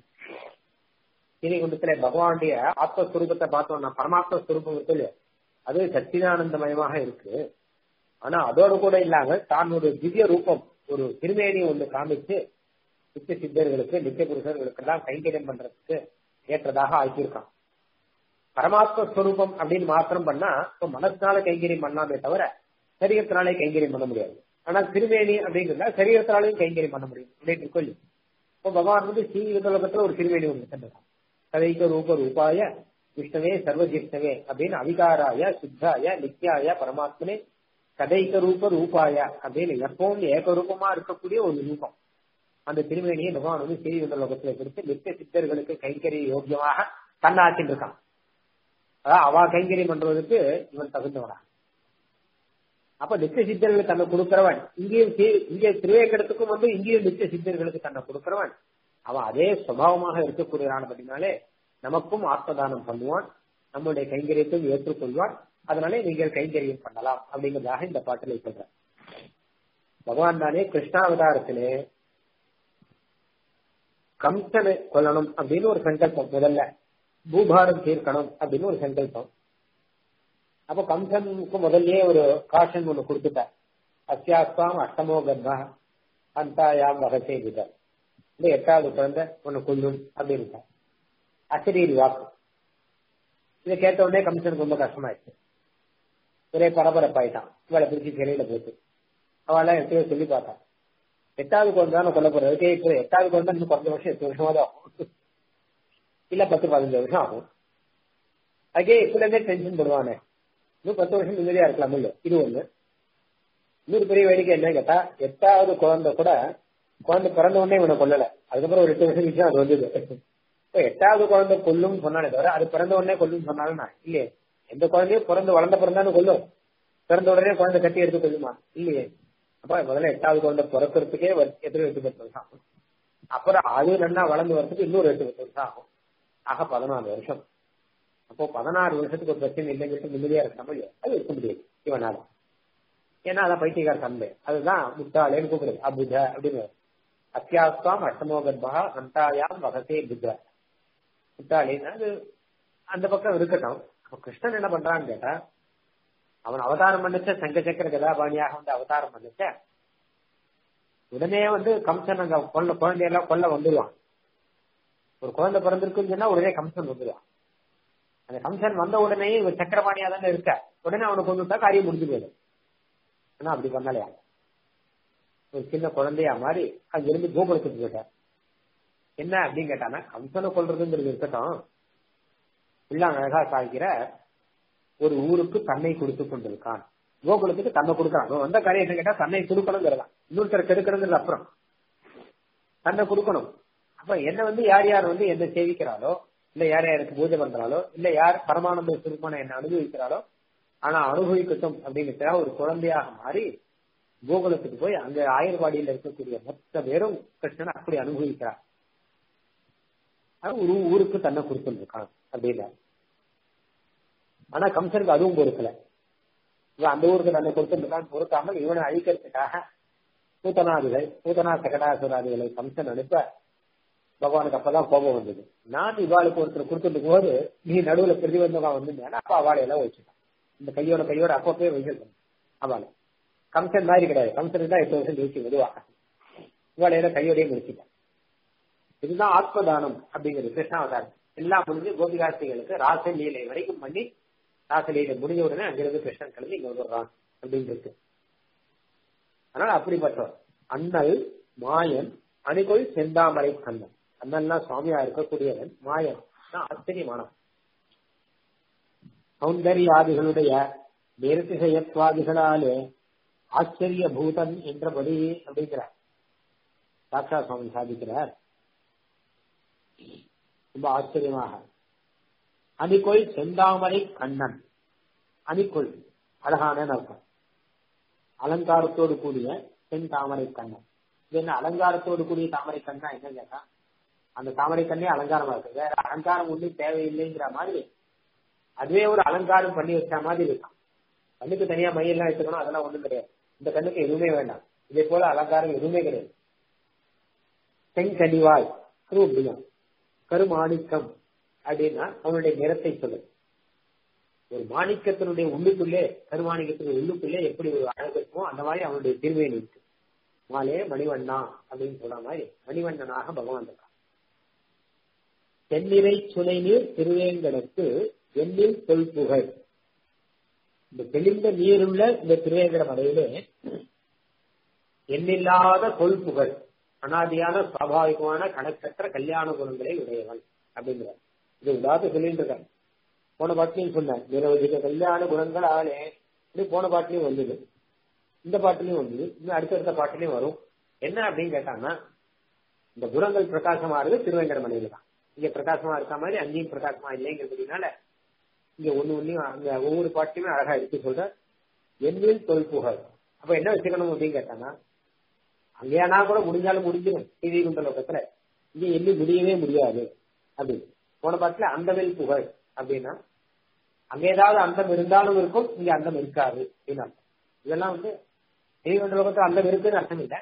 சீவை குண்டத்திலே பகவானுடைய ஆத்மஸ்வரூபத்தை பார்த்தோம்னா பரமாத்ம ஸ்வரூபம் இருக்கு இல்லையா அது சச்சிதானந்தமயமாக இருக்கு ஆனா அதோடு கூட இல்லாம தான் ஒரு திவ்ய ரூபம் ஒரு திருமேனி ஒன்று காமிச்சு நித்திய சித்தர்களுக்கு நித்திய புருஷர்களுக்கு எல்லாம் கைங்கரியம் பண்றதுக்கு ஏற்றதாக ஆக்கியிருக்கான் பரமாத்ம ஸ்வரூபம் அப்படின்னு மாத்திரம் பண்ணா இப்போ மனசினால கைங்கரியம் பண்ணாமே தவிர சரீரத்தினாலே கைங்கரியம் பண்ண முடியாது ஆனா திருமேனி அப்படிங்கிறத சரீரத்தினாலையும் கைங்கரியம் பண்ண முடியும் அப்படின்னு சொல்லி இப்போ பகவான் வந்து ஸ்ரீவிதலோகத்துல ஒரு திருமேனி ஒன்று சென்றான் கதைக்க ரூப ரூபாய விஷ்ணவே சர்வஜிஷ்ணவே அப்படின்னு அவிகாராய சுத்தாய நித்யாய பரமாத்மனே கதைக்க ரூப ரூபாய அப்படின்னு எப்பவும் ஏகரூபமா இருக்கக்கூடிய ஒரு ரூபம் அந்த திருமேனியை பகவான் வந்து ஸ்ரீவித லோகத்துல கொடுத்து நித்திய சித்தர்களுக்கு கைங்கரிய யோக்கியமாக தன்னாக்கின்னு இருக்கான் அதான் அவா கைங்கரியம் பண்றதுக்கு இவன் தகுந்தவனா அப்ப நித்திய சித்தர்களுக்கு தன்னை கொடுக்கிறவன் இங்கேயும் இங்கே திருவேக்கடத்துக்கும் வந்து இங்கேயும் நித்திய சித்தர்களுக்கு தன்னை கொடுக்கிறவன் அவன் அதே சுபாவமாக இருக்கக்கூடியவனானபடினாலே நமக்கும் ஆத்மதானம் பண்ணுவான் நம்முடைய கைங்கரியத்தையும் ஏற்றுக்கொள்வான் அதனாலே நீங்கள் கைங்கரியம் பண்ணலாம் அப்படிங்கிறதாக இந்த பாட்டில் சொல்ற பகவான் தானே கிருஷ்ணாவதாரத்திலே கம்சனை கொல்லணும் அப்படின்னு ஒரு சங்கல்பம் முதல்ல பூபாரம் தீர்க்கணும் அப்படின்னு ஒரு சங்கல்பம் அப்ப கம்சனுக்கு முதல்லயே ஒரு காஷன் ஒண்ணு கொடுத்துட்டார் அத்தியாஸ்தாம் அஷ்டமோ கர்ப்பா அந்தாயாம் வகசே விதர் இந்த எட்டாவது குழந்தை ஒண்ணு கொல்லும் அப்படின்னு அசரீரி வாக்கு இதை கேட்ட உடனே கம்சனுக்கு ரொம்ப கஷ்டமாயிடுச்சு ஒரே பரபரப்பாயிட்டான் இவளை பிடிச்சி சிறையில போட்டு அவெல்லாம் எப்பயோ சொல்லி பார்த்தான் எட்டாவது குழந்தை தான் கொல்ல போறது அதுக்கே இப்போ எட்டாவது குழந்தை இன்னும் குறைஞ்ச வருஷம் எட்டு வருஷமாவது ஆகும் இல்ல பத்து பதினஞ்சு வருஷம் ஆகும் அதுக்கே இப்பல இருந்தே டென்ஷன் போடுவானே இன்னும் பத்து வருஷம் நிம்மதியா இருக்கலாம் இல்ல இது ஒண்ணு இன்னொரு பெரிய வேடிக்கை என்ன கேட்டா எட்டாவது குழந்தை கூட குழந்தை பிறந்த உடனே இவனை கொல்லல அதுக்கப்புறம் ஒரு எட்டு வருஷம் கழிச்சு அது வந்தது இப்போ எட்டாவது குழந்தை கொல்லும்னு சொன்னானே தவிர அது பிறந்த உடனே கொல்லும் சொன்னாலும் நான் இல்லையே எந்த குழந்தையும் பிறந்து வளர்ந்த பிறந்தானு கொல்லும் பிறந்த உடனே குழந்தை கட்டி எடுத்து கொல்லுமா இல்லையே அப்ப முதல்ல எட்டாவது குழந்தை பிறக்கிறதுக்கே எத்தனை எட்டு பத்து வருஷம் ஆகும் அப்புறம் அது நல்லா வளர்ந்து வரதுக்கு இன்னொரு எட்டு பத்து வருஷம் ஆகும் ஆக பதினாலு வருஷம் அப்போ பதினாறு வருஷத்துக்கு ஒரு பிரச்சனை இல்லைங்கிறது நிம்மதியா இருக்க முடியாது அது இருக்க முடியாது இவனால ஏன்னா அதான் பைத்தியக்கார தன்மை அதுதான் முட்டாளேன்னு கூப்பிடுது அபுத அப்படின்னு அத்தியாஸ்தாம் அஷ்டமோ கர்ப்பா அந்தாயாம் வகசே புத்த முட்டாளேன்னு அது அந்த பக்கம் இருக்கட்டும் அப்ப கிருஷ்ணன் என்ன பண்றான்னு கேட்டா அவன் அவதாரம் பண்ணிச்ச சங்க சக்கர கதாபாணியாக வந்து அவதாரம் பண்ணிச்ச உடனே வந்து கம்சன் அங்க கொல்ல குழந்தையெல்லாம் கொல்ல வந்துடுவான் ஒரு குழந்தை பிறந்திருக்குன்னு சொன்னா உடனே கம்சன் வந்துடுவான் அந்த கம்சன் வந்த உடனே இவன் சக்கரபாணியா தானே இருக்க உடனே அவனை கொண்டு விட்டா காரியம் முடிஞ்சு போயிடும் ஆனா அப்படி பண்ணலையா ஒரு சின்ன குழந்தையா மாதிரி அங்கிருந்து கோகுலத்துக்கு போயிட்டார் என்ன அப்படின்னு கேட்டானா கம்சனை கொள்றதுங்கிறது இருக்கட்டும் எல்லாம் அழகா சாய்க்கிற ஒரு ஊருக்கு தன்னை கொடுத்து கொண்டிருக்கான் கோகுலத்துக்கு தன்னை கொடுக்கறான் வந்த காரியம் என்ன கேட்டா தன்னை கொடுக்கணுங்கிறதான் இன்னொருத்தர் கெடுக்கணுங்கிறது அப்புறம் தன்னை கொடுக்கணும் அப்ப என்ன வந்து யார் யார் வந்து என்ன சேவிக்கிறாளோ இல்ல யார் யாருக்கு பூஜை பண்றாளோ இல்ல யார் பரமானந்த சுருப்பான என்ன அனுபவிக்கிறாளோ ஆனா அனுபவிக்கட்டும் அப்படிங்கிற ஒரு குழந்தையாக மாறி கோகுலத்துக்கு போய் அங்க ஆயர்வாடியில இருக்கக்கூடிய மொத்த பேரும் கிருஷ்ணன் அப்படி அனுபவிக்கிறார் ஒரு ஊருக்கு தன்னை கொடுத்துருக்கான் அப்படின்னா ஆனா கம்சனுக்கு அதுவும் பொறுக்கல இவன் அந்த ஊருக்கு தன்னை கொடுத்துருக்கான் பொறுக்காமல் இவனை அழிக்கிறதுக்காக பூத்தனாதிகள் பூத்தனா சகடாசுராதிகளை கம்சன் அனுப்ப பகவானுக்கு அப்பதான் கோபம் வந்தது நான் இவாளுக்கு ஒருத்தர் கொடுத்துட்டு போது நீ நடுவுல பிரதிபந்தகம் வந்து அப்ப அவளை எல்லாம் வச்சுட்டான் இந்த கையோட கையோட அப்பப்பே வச்சிருக்கணும் அவளை கம்சன் மாதிரி கிடையாது கம்சன் தான் எட்டு வருஷம் ஜெயிச்சு விடுவா இவாளையில கையோடய முடிச்சுட்டான் இதுதான் ஆத்மதானம் அப்படிங்கிறது கிருஷ்ணாவதாரம் எல்லாம் முடிஞ்சு கோபிகாஸ்திகளுக்கு ராச லீலை வரைக்கும் பண்ணி ராசலீலை முடிஞ்ச உடனே அங்கிருந்து கிருஷ்ணன் கிளம்பி இங்க வந்துடுறான் அப்படின்னு இருக்கு அதனால அப்படிப்பட்டவர் அண்ணல் மாயன் அணிகொள் செந்தாமரை கண்ணன் அண்ணல்லாம் சுவாமியா இருக்கக்கூடியவன் மாயன் ஆச்சரியமானவன் சௌந்தர்யாதிகளுடைய நிறுத்திசயத்வாதிகளாலே ஆச்சரிய பூதன் என்றபடி அப்படிங்கிறார் சாட்சா சுவாமி சாதிக்கிறார் ரொம்ப ஆச்சரியமாக அணிக்கொள் செந்தாமரை கண்ணன் அணிக்கொள் அழகான அர்த்தம் அலங்காரத்தோடு கூடிய பெண் தாமரை கண்ணன் இது என்ன அலங்காரத்தோடு கூடிய தாமரை கண்ணா என்ன கேட்டா அந்த தாமரை கண்ணே அலங்காரமா இருக்கு வேற அலங்காரம் ஒன்றும் தேவையில்லைங்கிற மாதிரி அதுவே ஒரு அலங்காரம் பண்ணி வச்ச மாதிரி இருக்கும் கண்ணுக்கு தனியா மையெல்லாம் எடுத்துக்கணும் அதெல்லாம் ஒண்ணும் கிடையாது இந்த கண்ணுக்கு எதுவுமே வேண்டாம் இதே போல அலங்காரம் எதுவுமே கிடையாது செங்கனிவாய் கரு அப்படின்னா கருமாணிக்கம் அப்படின்னா அவனுடைய நிறத்தை சொல்லு ஒரு மாணிக்கத்தினுடைய உள்ளுக்குள்ளே கருமாணிக்கத்தினுடைய உள்ளுக்குள்ளே எப்படி ஒரு அழகு இருக்குமோ அந்த மாதிரி அவனுடைய திருமையில் இருக்கு மாலே மணிவண்ணா அப்படின்னு சொல்ற மாதிரி மணிவண்ணனாக பகவான் இருக்கான் தென்னிறை சுனை நீர் திருவேங்கடத்து எண்ணில் தொல்புகழ் இந்த தெளிந்த நீருள்ள இந்த திருவேங்கட மலையிலே எண்ணில்லாத கொள்புகழ் அனாதியான சுவாபாவிகமான கணக்கற்ற கல்யாண குணங்களை உடையவன் அப்படிங்கிறார் இது உதாத்து சொல்லிட்டு இருக்காங்க போன பாட்டிலையும் சொன்னேன் நிரவதிக கல்யாண குணங்களாலே இது போன பாட்டிலையும் வந்தது இந்த பாட்டிலையும் வந்தது இன்னும் அடுத்தடுத்த பாட்டிலையும் வரும் என்ன அப்படின்னு கேட்டாங்கன்னா இந்த குணங்கள் பிரகாசமானது திருவேங்கட மலையில தான் இங்க பிரகாசமா இருக்க மாதிரி அங்கேயும் பிரகாசமா இல்லைங்கிறதுனால இங்க ஒண்ணு ஒன்னையும் அங்க ஒவ்வொரு பாட்டிலுமே அழகா எடுத்து சொல்ற எண்ணில் தொல்புகழ் அப்ப என்ன வச்சுக்கணும் அப்படின்னு கேட்டாங்கன்னா அங்கேயானா கூட முடிஞ்சாலும் முடிஞ்சிடும் டிவி குண்ட லோகத்துல இங்க எண்ணி முடியவே முடியாது அப்படின்னு போன பாட்டுல அந்தவில் புகழ் அப்படின்னா அங்க ஏதாவது அந்தம் இருந்தாலும் இருக்கும் இங்க அந்தம் இருக்காது அப்படின்னு அர்த்தம் இதெல்லாம் வந்து டிவி குண்ட லோகத்துல அந்தம் இருக்குன்னு அர்த்தம் இல்லை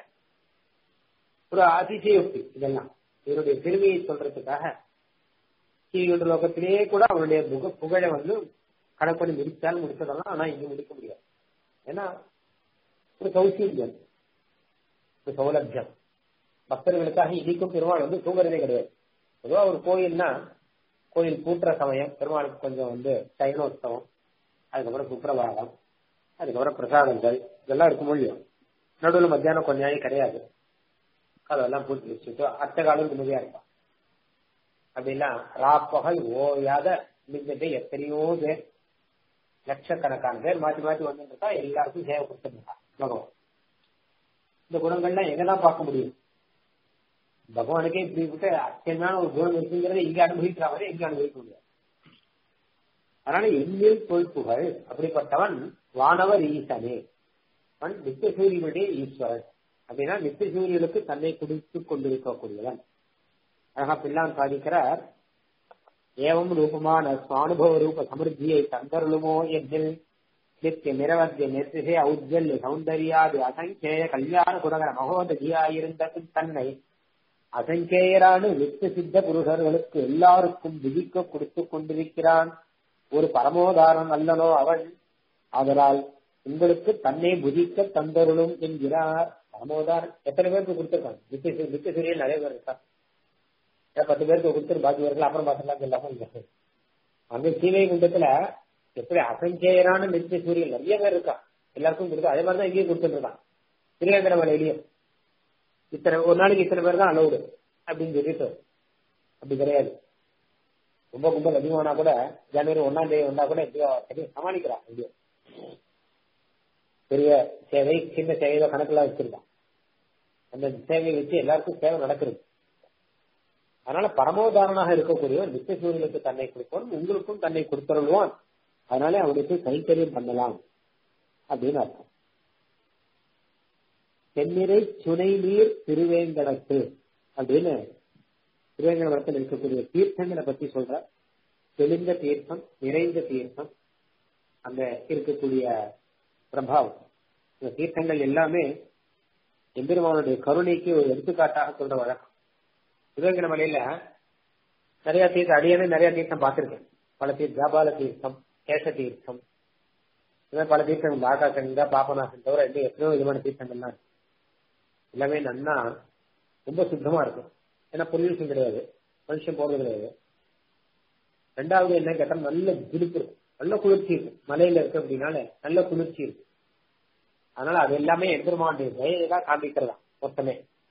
ஒரு அதிசயோக்தி இதெல்லாம் இவருடைய பெருமையை சொல்றதுக்காக டிவி லோகத்திலேயே கூட அவருடைய முக புகழை வந்து கணப்படி முடித்தால் முடிச்சதெல்லாம் ஆனா இங்க முடிக்க முடியாது ஏன்னா ஒரு சௌசீல்யம் ஒரு சௌலபியம் பக்தர்களுக்காக இன்னைக்கும் பெருமாள் வந்து தூங்குறதே கிடையாது பொதுவா ஒரு கோயில்னா கோயில் பூட்டுற சமயம் பெருமாளுக்கு கொஞ்சம் வந்து சைனோத்சவம் அதுக்கப்புறம் சுப்பிரபாதம் அதுக்கப்புறம் பிரசாதங்கள் இதெல்லாம் இருக்கும் முடியும் நடுவில் மத்தியானம் கொஞ்ச நாளைக்கு கிடையாது அதெல்லாம் பூட்டி வச்சுட்டு அத்த காலம் நிம்மதியா இருப்பான் அப்படின்னா ராப்பகல் ஓயாத நிம்மதி எத்தனையோ பேர் லட்சக்கணக்கான பேர் மாற்றி மாற்றி வந்துருக்கா எல்லாருக்கும் சேவை கொடுத்துருக்கான் பகவான் இந்த குணங்கள்லாம் எங்கெல்லாம் பார்க்க முடியும் பகவானுக்கே இப்படி விட்டு அச்சமான ஒரு குணம் இருக்குங்கிறத இங்க அனுபவிக்கிற மாதிரி எங்க அனுபவிக்க முடியாது அதனால எண்ணில் பொய்ப்புகள் அப்படிப்பட்டவன் வானவர் ஈசனே அவன் நித்தியசூரியனுடைய ஈஸ்வரன் அப்படின்னா நித்தியசூரியனுக்கு தன்னை குடித்துக் கொண்டிருக்கக்கூடியவன் அழகா பிள்ளான் சாதிக்கிறார் ஏவம் ரூபமான சுவானுபவ ரூப சமிருத்தியை தந்தருளுமோ என்னில் நித்திய நிரவத்திய நெத்திசை ஔஜல்ய சௌந்தர்யாது அசங்கேய கல்யாண குணகர மகோதகியாயிருந்த தன்னை அசங்கேயரான நித்திய சித்த புருஷர்களுக்கு எல்லாருக்கும் விதிக்க கொடுத்து கொண்டிருக்கிறான் ஒரு பரமோதாரம் அல்லனோ அவன் அதனால் உங்களுக்கு தன்னை புதிக்க தந்தருளும் என்கிறார் பரமோதாரம் எத்தனை பேருக்கு கொடுத்துருக்காங்க நித்திய நித்திய சூரியன் நிறைய பேர் இருக்கா பத்து பேருக்கு கொடுத்துரு பாக்கி பேருக்கு அப்புறம் பார்த்துலாம் சொல்லாம அந்த சீவை குண்டத்துல எப்படி அசஞ்சேயரான நித்திய சூரியன் நிறைய பேர் இருக்கா எல்லாருக்கும் கொடுத்து அதே மாதிரி தான் இங்கேயும் கொடுத்துட்டு இருக்கான் திருவேங்கட மலையிலயும் இத்தனை ஒரு நாளைக்கு இத்தனை பேர் தான் அலௌடு அப்படின்னு சொல்லிட்டு அப்படி கிடையாது ரொம்ப கும்பல் அதிகமானா கூட ஜனவரி ஒன்னாம் தேதி வந்தா கூட எப்படியோ சமாளிக்கிறான் எப்படியோ பெரிய சேவை சின்ன சேவையில கணக்குல வச்சிருக்கான் அந்த சேவையை வச்சு எல்லாருக்கும் சேவை நடக்கிறது அதனால பரமோதாரனாக இருக்கக்கூடியவன் நித்திய சூரியனுக்கு தன்னை கொடுப்பவன் உங்களுக்கும் தன்னை கொடுத்தருள்வான் அதனால அவனுக்கு கைத்தறியம் பண்ணலாம் அப்படின்னு அர்த்தம் தென்னிறை சுனை நீர் திருவேங்கடத்து அப்படின்னு திருவேங்கடத்தில் இருக்கக்கூடிய தீர்த்தங்களை பத்தி சொல்ற தெளிந்த தீர்த்தம் நிறைந்த தீர்த்தம் அங்க இருக்கக்கூடிய பிரபாவம் இந்த தீர்த்தங்கள் எல்லாமே எம்பெருமானுடைய கருணைக்கு ஒரு எடுத்துக்காட்டாக சொல்ற வழக்கம் சிவகங்கை மலையில நிறைய தீர்த்தம் அடியானே நிறைய தீர்த்தம் பார்த்திருக்கேன் பல தீர்த்தம் ஜாபால தீர்த்தம் கேச தீர்த்தம் இந்த மாதிரி பல தீர்த்தங்கள் ஆகாசங்கா பாபநாசன் தவிர இன்னும் எத்தனையோ விதமான தீர்த்தங்கள்லாம் இருக்கு எல்லாமே நன்னா ரொம்ப சுத்தமா இருக்கும் ஏன்னா பொல்யூஷன் கிடையாது மனுஷன் போறது கிடையாது ரெண்டாவது என்ன கேட்டா நல்ல விருப்பு இருக்கும் நல்ல குளிர்ச்சி இருக்கும் மலையில இருக்கு அப்படின்னால நல்ல குளிர்ச்சி இருக்கும் அதனால அது எல்லாமே எம்பெருமானுடைய தயவை தான் காண்பிக்கிறதா மொத்தமே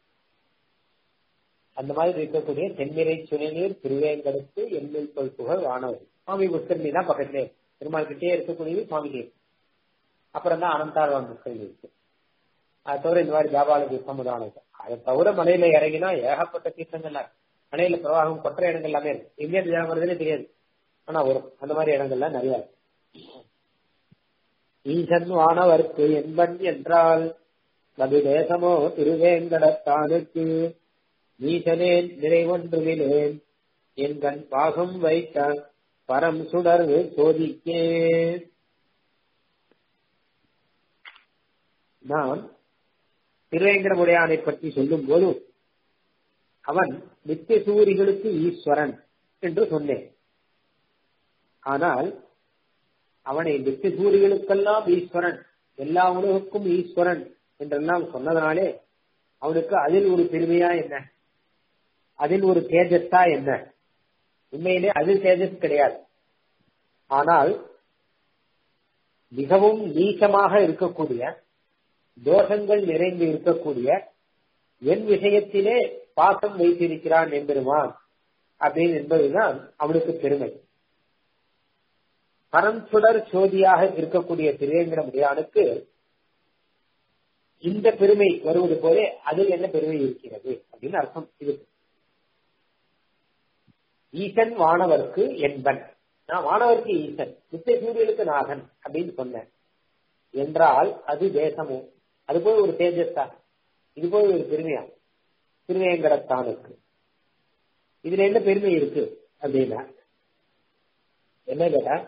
அந்த மாதிரி இருக்கக்கூடிய தென்னிறை சுனைநீர் திருவேங்கடத்து எண்ணில் கொள் புகழ் வானவர் சுவாமி புஷ்கரணி தான் பக்கத்திலே பெருமாள் கிட்டே இருக்கக்கூடியது சுவாமி தேவி அப்புறம் தான் அனந்தாழ்வான் புஷ்கரணி இருக்கு அது தவிர இந்த மாதிரி ஜாபால தீர்த்தம் முதலானது அதை தவிர மலையில இறங்கினா ஏகப்பட்ட தீர்த்தங்கள்லாம் மலையில பிரவாகம் கொற்ற இடங்கள் எல்லாமே இருக்கு எங்கே தியானம் வருதுன்னே தெரியாது ஆனா வரும் அந்த மாதிரி இடங்கள்லாம் நிறைய இருக்கு ஈசன் வானவர்க்கு என்பன் என்றால் நபி தேசமோ திருவேங்கடத்தானுக்கு ஈசனேன் நிறைவொன்றுமிலேன் என் கண் பாகம் வைத்த பரம் சுடர்வு சோதிக்கே நான் திருவேங்கடமுடையானை பற்றி சொல்லும் போது அவன் நித்திய சூரிகளுக்கு ஈஸ்வரன் என்று சொன்னேன் ஆனால் அவனை நித்திய சூரிகளுக்கெல்லாம் ஈஸ்வரன் எல்லா உலகுக்கும் ஈஸ்வரன் என்றெல்லாம் சொன்னதனாலே அவனுக்கு அதில் ஒரு பெருமையா என்ன அதில் ஒரு தேஜஸா என்ன உண்மையிலே அதில் தேஜஸ் கிடையாது ஆனால் மிகவும் நீச்சமாக இருக்கக்கூடிய தோஷங்கள் நிறைந்து இருக்கக்கூடிய என் விஷயத்திலே பாசம் வைத்திருக்கிறான் என்பெருமான் அப்படின்னு என்பதுதான் அவனுக்கு பெருமை பரஞ்சுடர் சோதியாக இருக்கக்கூடிய திருவேங்கட முடியானுக்கு இந்த பெருமை வருவது போல அதில் என்ன பெருமை இருக்கிறது அப்படின்னு அர்த்தம் இது ஈசன் வானவர்க்கு என்பன் நான் வானவர்க்கு ஈசன் நித்திய சூரியனுக்கு நாகன் அப்படின்னு சொன்னேன் என்றால் அது தேசமோ அது போய் ஒரு தேஜஸ்தா இது போய் ஒரு பெருமையா திருவேங்கடத்தானுக்கு இதுல என்ன பெருமை இருக்கு அப்படின்னா என்ன கேட்டா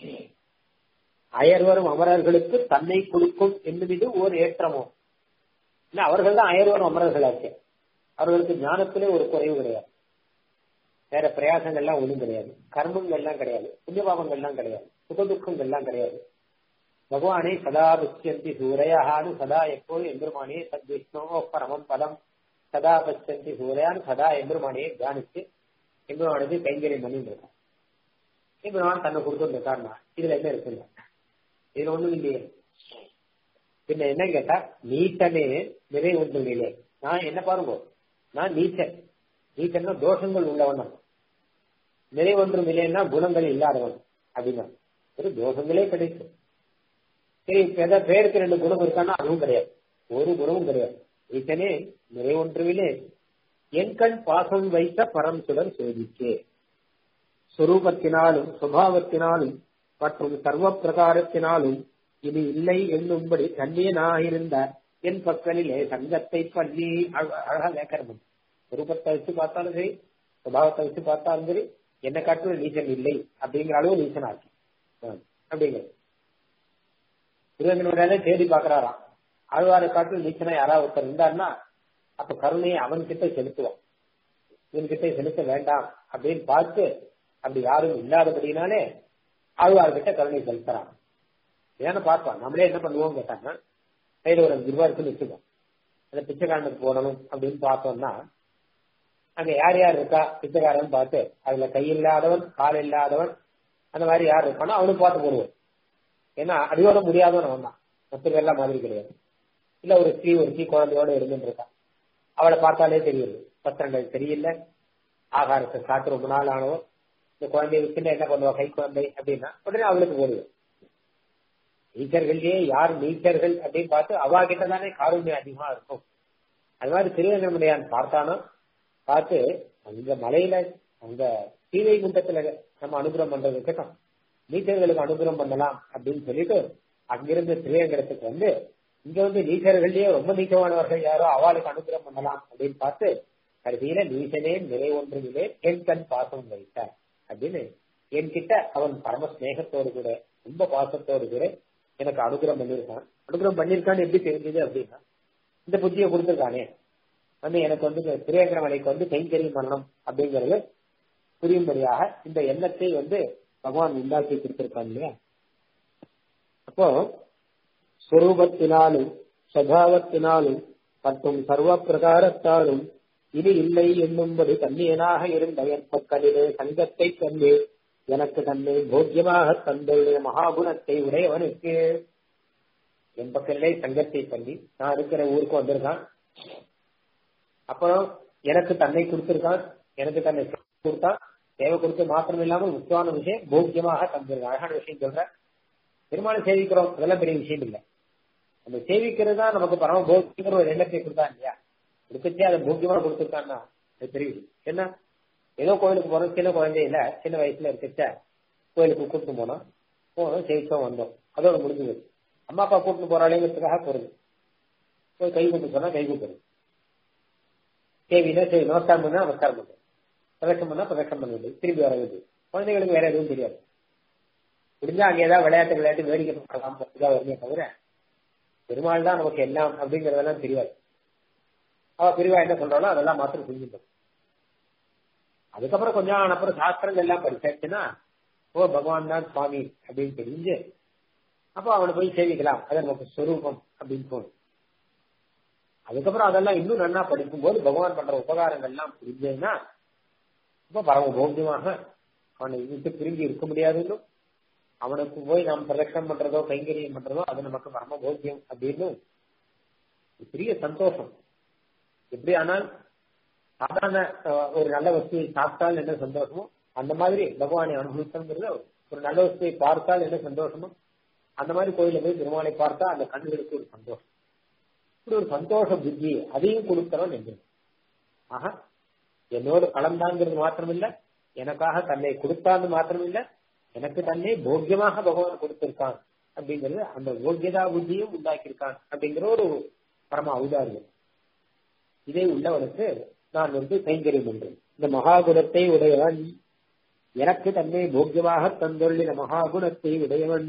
அயர்வரும் அமரர்களுக்கு தன்னை கொடுக்கும் என்னும் இது ஓர் ஏற்றமோ இல்ல அவர்கள் தான் அயர்வரும் அமரர்களாச்சு அவர்களுக்கு ஞானத்திலே ஒரு குறைவு கிடையாது வேற பிரயாசங்கள்லாம் ஒண்ணும் கிடையாது கர்மங்கள்லாம் கிடையாது புண்ணியபாவங்கள்லாம் கிடையாது சுகதுக்கங்கள்லாம் கிடையாது பகவானே சதா பசியந்தி சூரையான்னு சதா எப்போது எம்பெருமானே சத்விஷ்ணோ பரமம் பதம் சதா பசியந்தி சூரையான்னு சதா எம்பெருமானையே தியானிச்சு எம்பெருமானுக்கு கைங்கரியம் பண்ணிட்டு இருக்கான் எம்பெருமான் தன்னை கொடுத்துட்டு இருக்காருனா இதுல என்ன இருக்குல்ல இதுல ஒண்ணும் இல்லையே பின்ன என்ன கேட்டா நீச்சனே நிறை ஒன்று நிலை நான் என்ன பாருங்க நான் நீச்சன் நீச்சன்னா தோஷங்கள் உள்ளவன் நிறை ஒன்றும் இல்லைன்னா குணங்கள் இல்லாதவன் அப்படின்னா ஒரு தோஷங்களே கிடைக்கும் சரி இப்ப ஏதாவது பேருக்கு ரெண்டு குணம் இருக்கான்னா அதுவும் கிடையாது ஒரு குணமும் கிடையாது ஈசனே நிறை ஒன்றுவிலே என் கண் பாசம் வைத்த பரம் சுடர் சோதிக்கே சுரூபத்தினாலும் சுபாவத்தினாலும் மற்றும் சர்வ பிரகாரத்தினாலும் இனி இல்லை என்னும்படி கண்ணியனாயிருந்த என் பக்கலிலே சங்கத்தை பண்ணி அழகா வேக்கரணும் சுரூபத்தை வச்சு பார்த்தாலும் சரி சுபாவத்தை வச்சு பார்த்தாலும் சரி என்ன காட்டும் நீச்சல் இல்லை அப்படிங்கிற அளவு நீச்சனா இருக்கு அப்படிங்கிறது திருவங்கனோட தேடி பாக்குறாராம் ஆழ்வாரை காட்டில் நீச்சனா யாராவது ஒருத்தர் இருந்தாருன்னா அப்ப கருணையை அவன் கிட்ட செலுத்துவான் இவன் கிட்ட செலுத்த வேண்டாம் அப்படின்னு பார்த்து அப்படி யாரும் இல்லாதபடினாலே ஆழ்வார்கிட்ட கருணை செலுத்துறான் ஏன்னு பார்ப்பான் நம்மளே என்ன பண்ணுவோம் கேட்டாங்க கையில ஒரு அஞ்சு ரூபாய் இருக்குன்னு வச்சுக்கோம் அந்த பிச்சைக்காரனுக்கு போடணும் அப்படின்னு பார்த்தோம்னா அங்க யார் யார் இருக்கா பிச்சைக்காரன் பார்த்து அதுல கை இல்லாதவன் கால் இல்லாதவன் அந்த மாதிரி யார் இருக்கானோ அவனுக்கு பார்த்து போடுவோம் ஏன்னா அடியோட முடியாதவன் அவன் தான் மற்ற பேர்லாம் மாதிரி கிடையாது இல்ல ஒரு ஸ்ரீ ஒரு ஸ்ரீ குழந்தையோட இருந்துட்டு இருக்கான் அவளை பார்த்தாலே தெரியுது பத்திரங்கள் தெரியல ஆகாரத்தை சாப்பிட்டு ரொம்ப நாள் ஆனவோ இந்த குழந்தைய வச்சுட்டு என்ன பண்ணுவா கை குழந்தை அப்படின்னா உடனே அவளுக்கு போடுவோம் நீச்சர்கள்லயே யார் நீச்சர்கள் அப்படின்னு பார்த்து அவா கிட்ட தானே காருண்யம் அதிகமா இருக்கும் அது மாதிரி திருவண்ணாமலையான் பார்த்தானோ பார்த்து அந்த மலையில அந்த சீவை குண்டத்துல நம்ம அனுகிரகம் பண்றது இருக்கட்டும் நீச்சர்களுக்கு அனுகிரகம் பண்ணலாம் அப்படின்னு சொல்லிட்டு அங்கிருந்து திருவேங்கடத்துக்கு வந்து இங்க வந்து நீச்சர்கள்லயே ரொம்ப நீச்சமானவர்கள் யாரோ அவளுக்கு அனுகிரகம் பண்ணலாம் அப்படின்னு பார்த்து கடைசியில நீசனே நிறை ஒன்றுமிலே என் கண் பாசம் வைத்தார் அப்படின்னு என்கிட்ட அவன் பரம ஸ்நேகத்தோடு கூட ரொம்ப பாசத்தோடு கூட எனக்கு அனுகிரகம் பண்ணியிருக்கான் அனுகிரகம் பண்ணியிருக்கான்னு எப்படி தெரிஞ்சது அப்படின்னா இந்த புத்தியை கொடுத்துருக்கானே வந்து எனக்கு வந்து திரையங்கரமலைக்கு வந்து கைங்கரியம் பண்ணணும் அப்படிங்கறது புரியும்படியாக இந்த எண்ணத்தை வந்து பகவான் உண்டாக்கி கொடுத்திருக்கான் இல்லையா அப்போ ஸ்வரூபத்தினாலும் சபாவத்தினாலும் மற்றும் சர்வ பிரகாரத்தாலும் இது இல்லை என்னும்படி கண்ணியனாக இருந்த ஏற்பக்கலிலே சங்கத்தை தந்து எனக்கு தன்னை போக்கியமாக தந்துள்ள மகாகுணத்தை உடையவனுக்கு என் பக்கத்திலே சங்கத்தை பண்ணி நான் இருக்கிற ஊருக்கு வந்திருக்கான் அப்புறம் எனக்கு தன்னை கொடுத்திருக்கான் எனக்கு தன்னை கொடுத்தான் தேவை கொடுத்து மாத்திரம் இல்லாமல் முக்கியமான விஷயம் போக்கியமாக தந்திருக்கான் அழகான விஷயம் சொல்றேன் பெருமாளை சேவிக்கிறோம் அதெல்லாம் பெரிய விஷயம் இல்லை அந்த சேவிக்கிறது தான் நமக்கு பரம போக்கியங்கிற ஒரு எண்ணத்தை கொடுத்தான் இல்லையா கொடுத்துச்சே அதை போக்கியமா கொடுத்துருக்கான்னா அது பெரிய விஷயம் என்ன ஏதோ கோயிலுக்கு போறோம் சின்ன குழந்தையில சின்ன வயசுல இருக்கச்ச கோயிலுக்கு கூட்டிட்டு போனோம் போனோம் ஜெயிச்சோம் வந்தோம் அதோட முடிஞ்சது அம்மா அப்பா கூட்டிட்டு போறாளேங்கிறதுக்காக போறது போய் கை கூட்டு சொன்னா கை கூட்டுறது கேவினா சரி நமஸ்காரம் பண்ணா நமஸ்காரம் பண்ணுறது பிரதட்சம் பண்ணா பிரதட்சம் பண்ணுறது திரும்பி வர வேண்டியது குழந்தைகளுக்கு வேற எதுவும் தெரியாது முடிஞ்சா அங்கே ஏதாவது விளையாட்டு விளையாட்டு வேடிக்கை பார்க்கலாம் இதாக வருமே தவிர பெருமாள் தான் நமக்கு எல்லாம் அப்படிங்கறதெல்லாம் தெரியாது அவ பிரிவா என்ன சொல்றாளோ அதெல்லாம் மாத்திரம் செஞ்சுட்டோம் அதுக்கப்புறம் கொஞ்சம் அப்புறம் சாஸ்திரங்கள் எல்லாம் படிச்சாச்சுன்னா ஓ பகவான் தான் சுவாமி அப்படின்னு தெரிஞ்சு அப்போ அவனை போய் சேவிக்கலாம் அது நமக்கு ஸ்வரூபம் அப்படின்னு தோணும் அதுக்கப்புறம் அதெல்லாம் இன்னும் நன்னா படிக்கும் போது பகவான் பண்ற உபகாரங்கள் எல்லாம் புரிஞ்சதுன்னா ரொம்ப பரம போக்கியமாக அவனை விட்டு பிரிஞ்சு இருக்க முடியாதுன்னு அவனுக்கு போய் நாம் பிரதட்சணம் பண்றதோ கைங்கரியம் பண்றதோ அது நமக்கு பரம போக்கியம் அப்படின்னு பெரிய சந்தோஷம் எப்படி ஆனால் சாதாரண ஒரு நல்ல வஸ்துவை சாப்பிட்டால் என்ன சந்தோஷமோ அந்த மாதிரி பகவானை அனுபவித்தோங்கிறது ஒரு நல்ல வஸ்துவை பார்த்தால் என்ன சந்தோஷமோ அந்த மாதிரி கோயில போய் பெருமாளை பார்த்தா அந்த கண்களுக்கு ஒரு சந்தோஷம் இப்படி ஒரு சந்தோஷ புத்தி அதையும் கொடுக்கிறோம் என்று ஆக என்னோடு கலந்தாங்கிறது மாத்திரம் இல்ல எனக்காக தன்னை கொடுத்தான்னு மாத்திரம் இல்ல எனக்கு தன்னை போக்கியமாக பகவான் கொடுத்திருக்கான் அப்படிங்கிறது அந்த போக்கியதா புத்தியும் உண்டாக்கியிருக்கான் அப்படிங்கிற ஒரு பரம ஔதாரியம் இதை உள்ளவனுக்கு நான் வந்து கைங்கரியம் என்றேன் இந்த மகாகுணத்தை உடையவன் எனக்கு தன்னை போக்கியமாக தந்துள்ள மகாகுணத்தை உடையவன்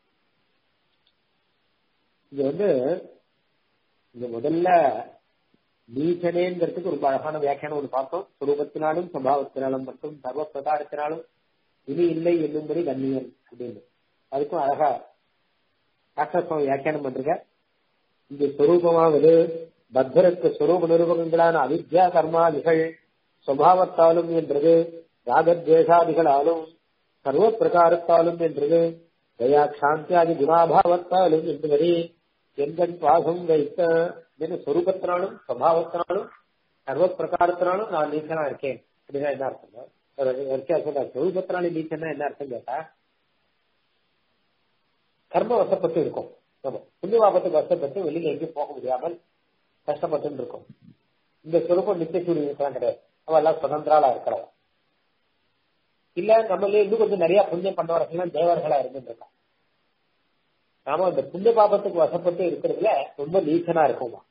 இது வந்து இந்த முதல்ல நீச்சனேங்கிறதுக்கு ரொம்ப அழகான வியாக்கியானம் ஒன்று பார்த்தோம் சுரூபத்தினாலும் சபாவத்தினாலும் மற்றும் சர்வ பிரகாரத்தினாலும் இனி இல்லை என்னும்படி கண்ணியன் அப்படின்னு அதுக்கும் அழகா டாக்டர் சுவாமி வியாக்கியானம் பண்றீங்க இந்த சொரூபமாவது பத்தருக்கு சொரூப நிரூபங்களான அவித்யா கர்மாதிகள் சுவாவத்தாலும் என்றது ராகத்வேஷாதிகளாலும் சர்வ பிரகாரத்தாலும் என்றது தயா சாந்தியாதி குணாபாவத்தாலும் என்பதை எங்கள் வாசம் வைத்த சொரூபத்தினாலும் சுவாவத்தினாலும் சர்வ பிரகாரத்தினாலும் நான் நீச்சனா இருக்கேன் அப்படின்னா என்ன அர்த்தம் சொல்ற சொரூபத்தினாலும் நீச்சன்னா என்ன அர்த்தம் கேட்டா கர்ம வசப்பட்டு இருக்கும் நம்ம புண்ணியவாபத்துக்கு வசப்பட்டு வெளியில எங்கேயும் போக முடியாமல் கஷ்டப்பட்டு இருக்கும் இந்த சொரூபம் நித்திய சூரியனுக்கெல்லாம் கிடையாது அவ எல்லாம் சுதந்திராலா இருக்கிறவா இல்ல நம்மளே இன்னும் கொஞ்சம் நிறைய புண்ணியம் பண்ணவர்கள் தேவர்களா இருந்துருக்கான் நாம இந்த புண்ணிய பாபத்துக்கு வசப்பட்டு இருக்கிறதுல ரொம்ப நீச்சனா இருக்குமா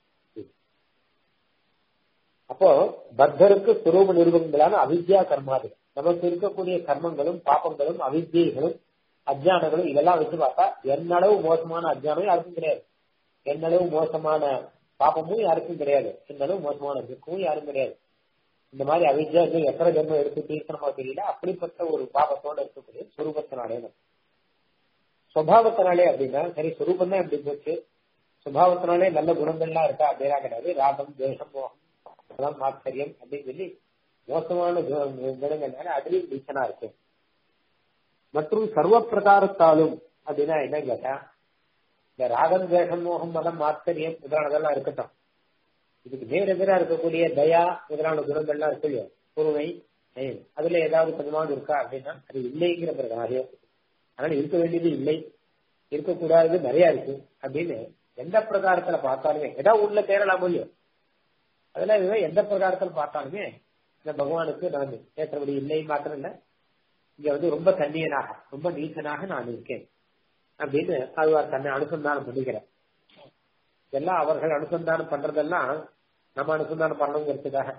அப்போ பக்தருக்கு சுரூப நிருபங்களான அவித்யா கர்மாதி நமக்கு இருக்கக்கூடிய கர்மங்களும் பாப்பங்களும் அவித்தியைகளும் அஜானங்களும் இதெல்லாம் வச்சு பார்த்தா என்னளவு மோசமான அஜானம் யாருக்கும் கிடையாது என்னளவு மோசமான பாப்பமும் யாருக்கும் கிடையாது என்னளவு மோசமான துக்கமும் யாரும் கிடையாது இந்த மாதிரி அவித்யா எத்தனை ஜென்மம் எடுத்து தீர்க்கணுமோ தெரியல அப்படிப்பட்ட ஒரு பாபத்தோட இருக்கக்கூடிய சுரூபத்தினாலே சுவாவத்தினாலே அப்படின்னா சரி சுரூபம் தான் எப்படி போச்சு சுபாவத்தினாலே நல்ல குணங்கள்லாம் இருக்கா அப்படின்னா கிடையாது ராகம் தேசம் மோகம் ஆச்சரியம் அப்படின்னு சொல்லி மோசமான குணங்கள்னால அதுலயும் நீச்சனா இருக்கு மற்றும் சர்வ பிரகாரத்தாலும் அப்படின்னா என்ன கேட்டா இந்த ராகம் தேசம் மோகம் மதம் ஆச்சரியம் முதலானதெல்லாம் இருக்கட்டும் இதுக்கு நேர் எதிராக இருக்கக்கூடிய தயா முதலான குணங்கள்லாம் இருக்கு இல்லையா பொறுமை அதுல ஏதாவது கொஞ்சமாவது இருக்கா அப்படின்னா அது இல்லைங்கிற பிரகாரம் அதனால இருக்க வேண்டியது இல்லை இருக்கக்கூடாது நிறைய இருக்கு அப்படின்னு எந்த பிரகாரத்துல பார்த்தாலுமே ஏதாவது உள்ள தேரலாம் இல்லையோ அதெல்லாம் எந்த பிரகாரத்துல பார்த்தாலுமே இந்த பகவானுக்கு நான் ஏற்றபடி இல்லை மாத்திரம் இல்ல இங்க வந்து ரொம்ப தண்ணியனாக ரொம்ப நீச்சனாக நான் இருக்கேன் அப்படின்னு ஆழ்வார் தன்னை அனுசந்தானம் பண்ணிக்கிறேன் இதெல்லாம் அவர்கள் அனுசந்தானம் பண்றதெல்லாம் நம்ம அனுசந்தானம் பண்ணணுங்கிறதுக்காக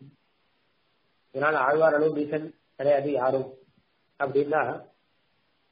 இதனால ஆழ்வார் அளவு நீசன் கிடையாது யாரும் அப்படின்னா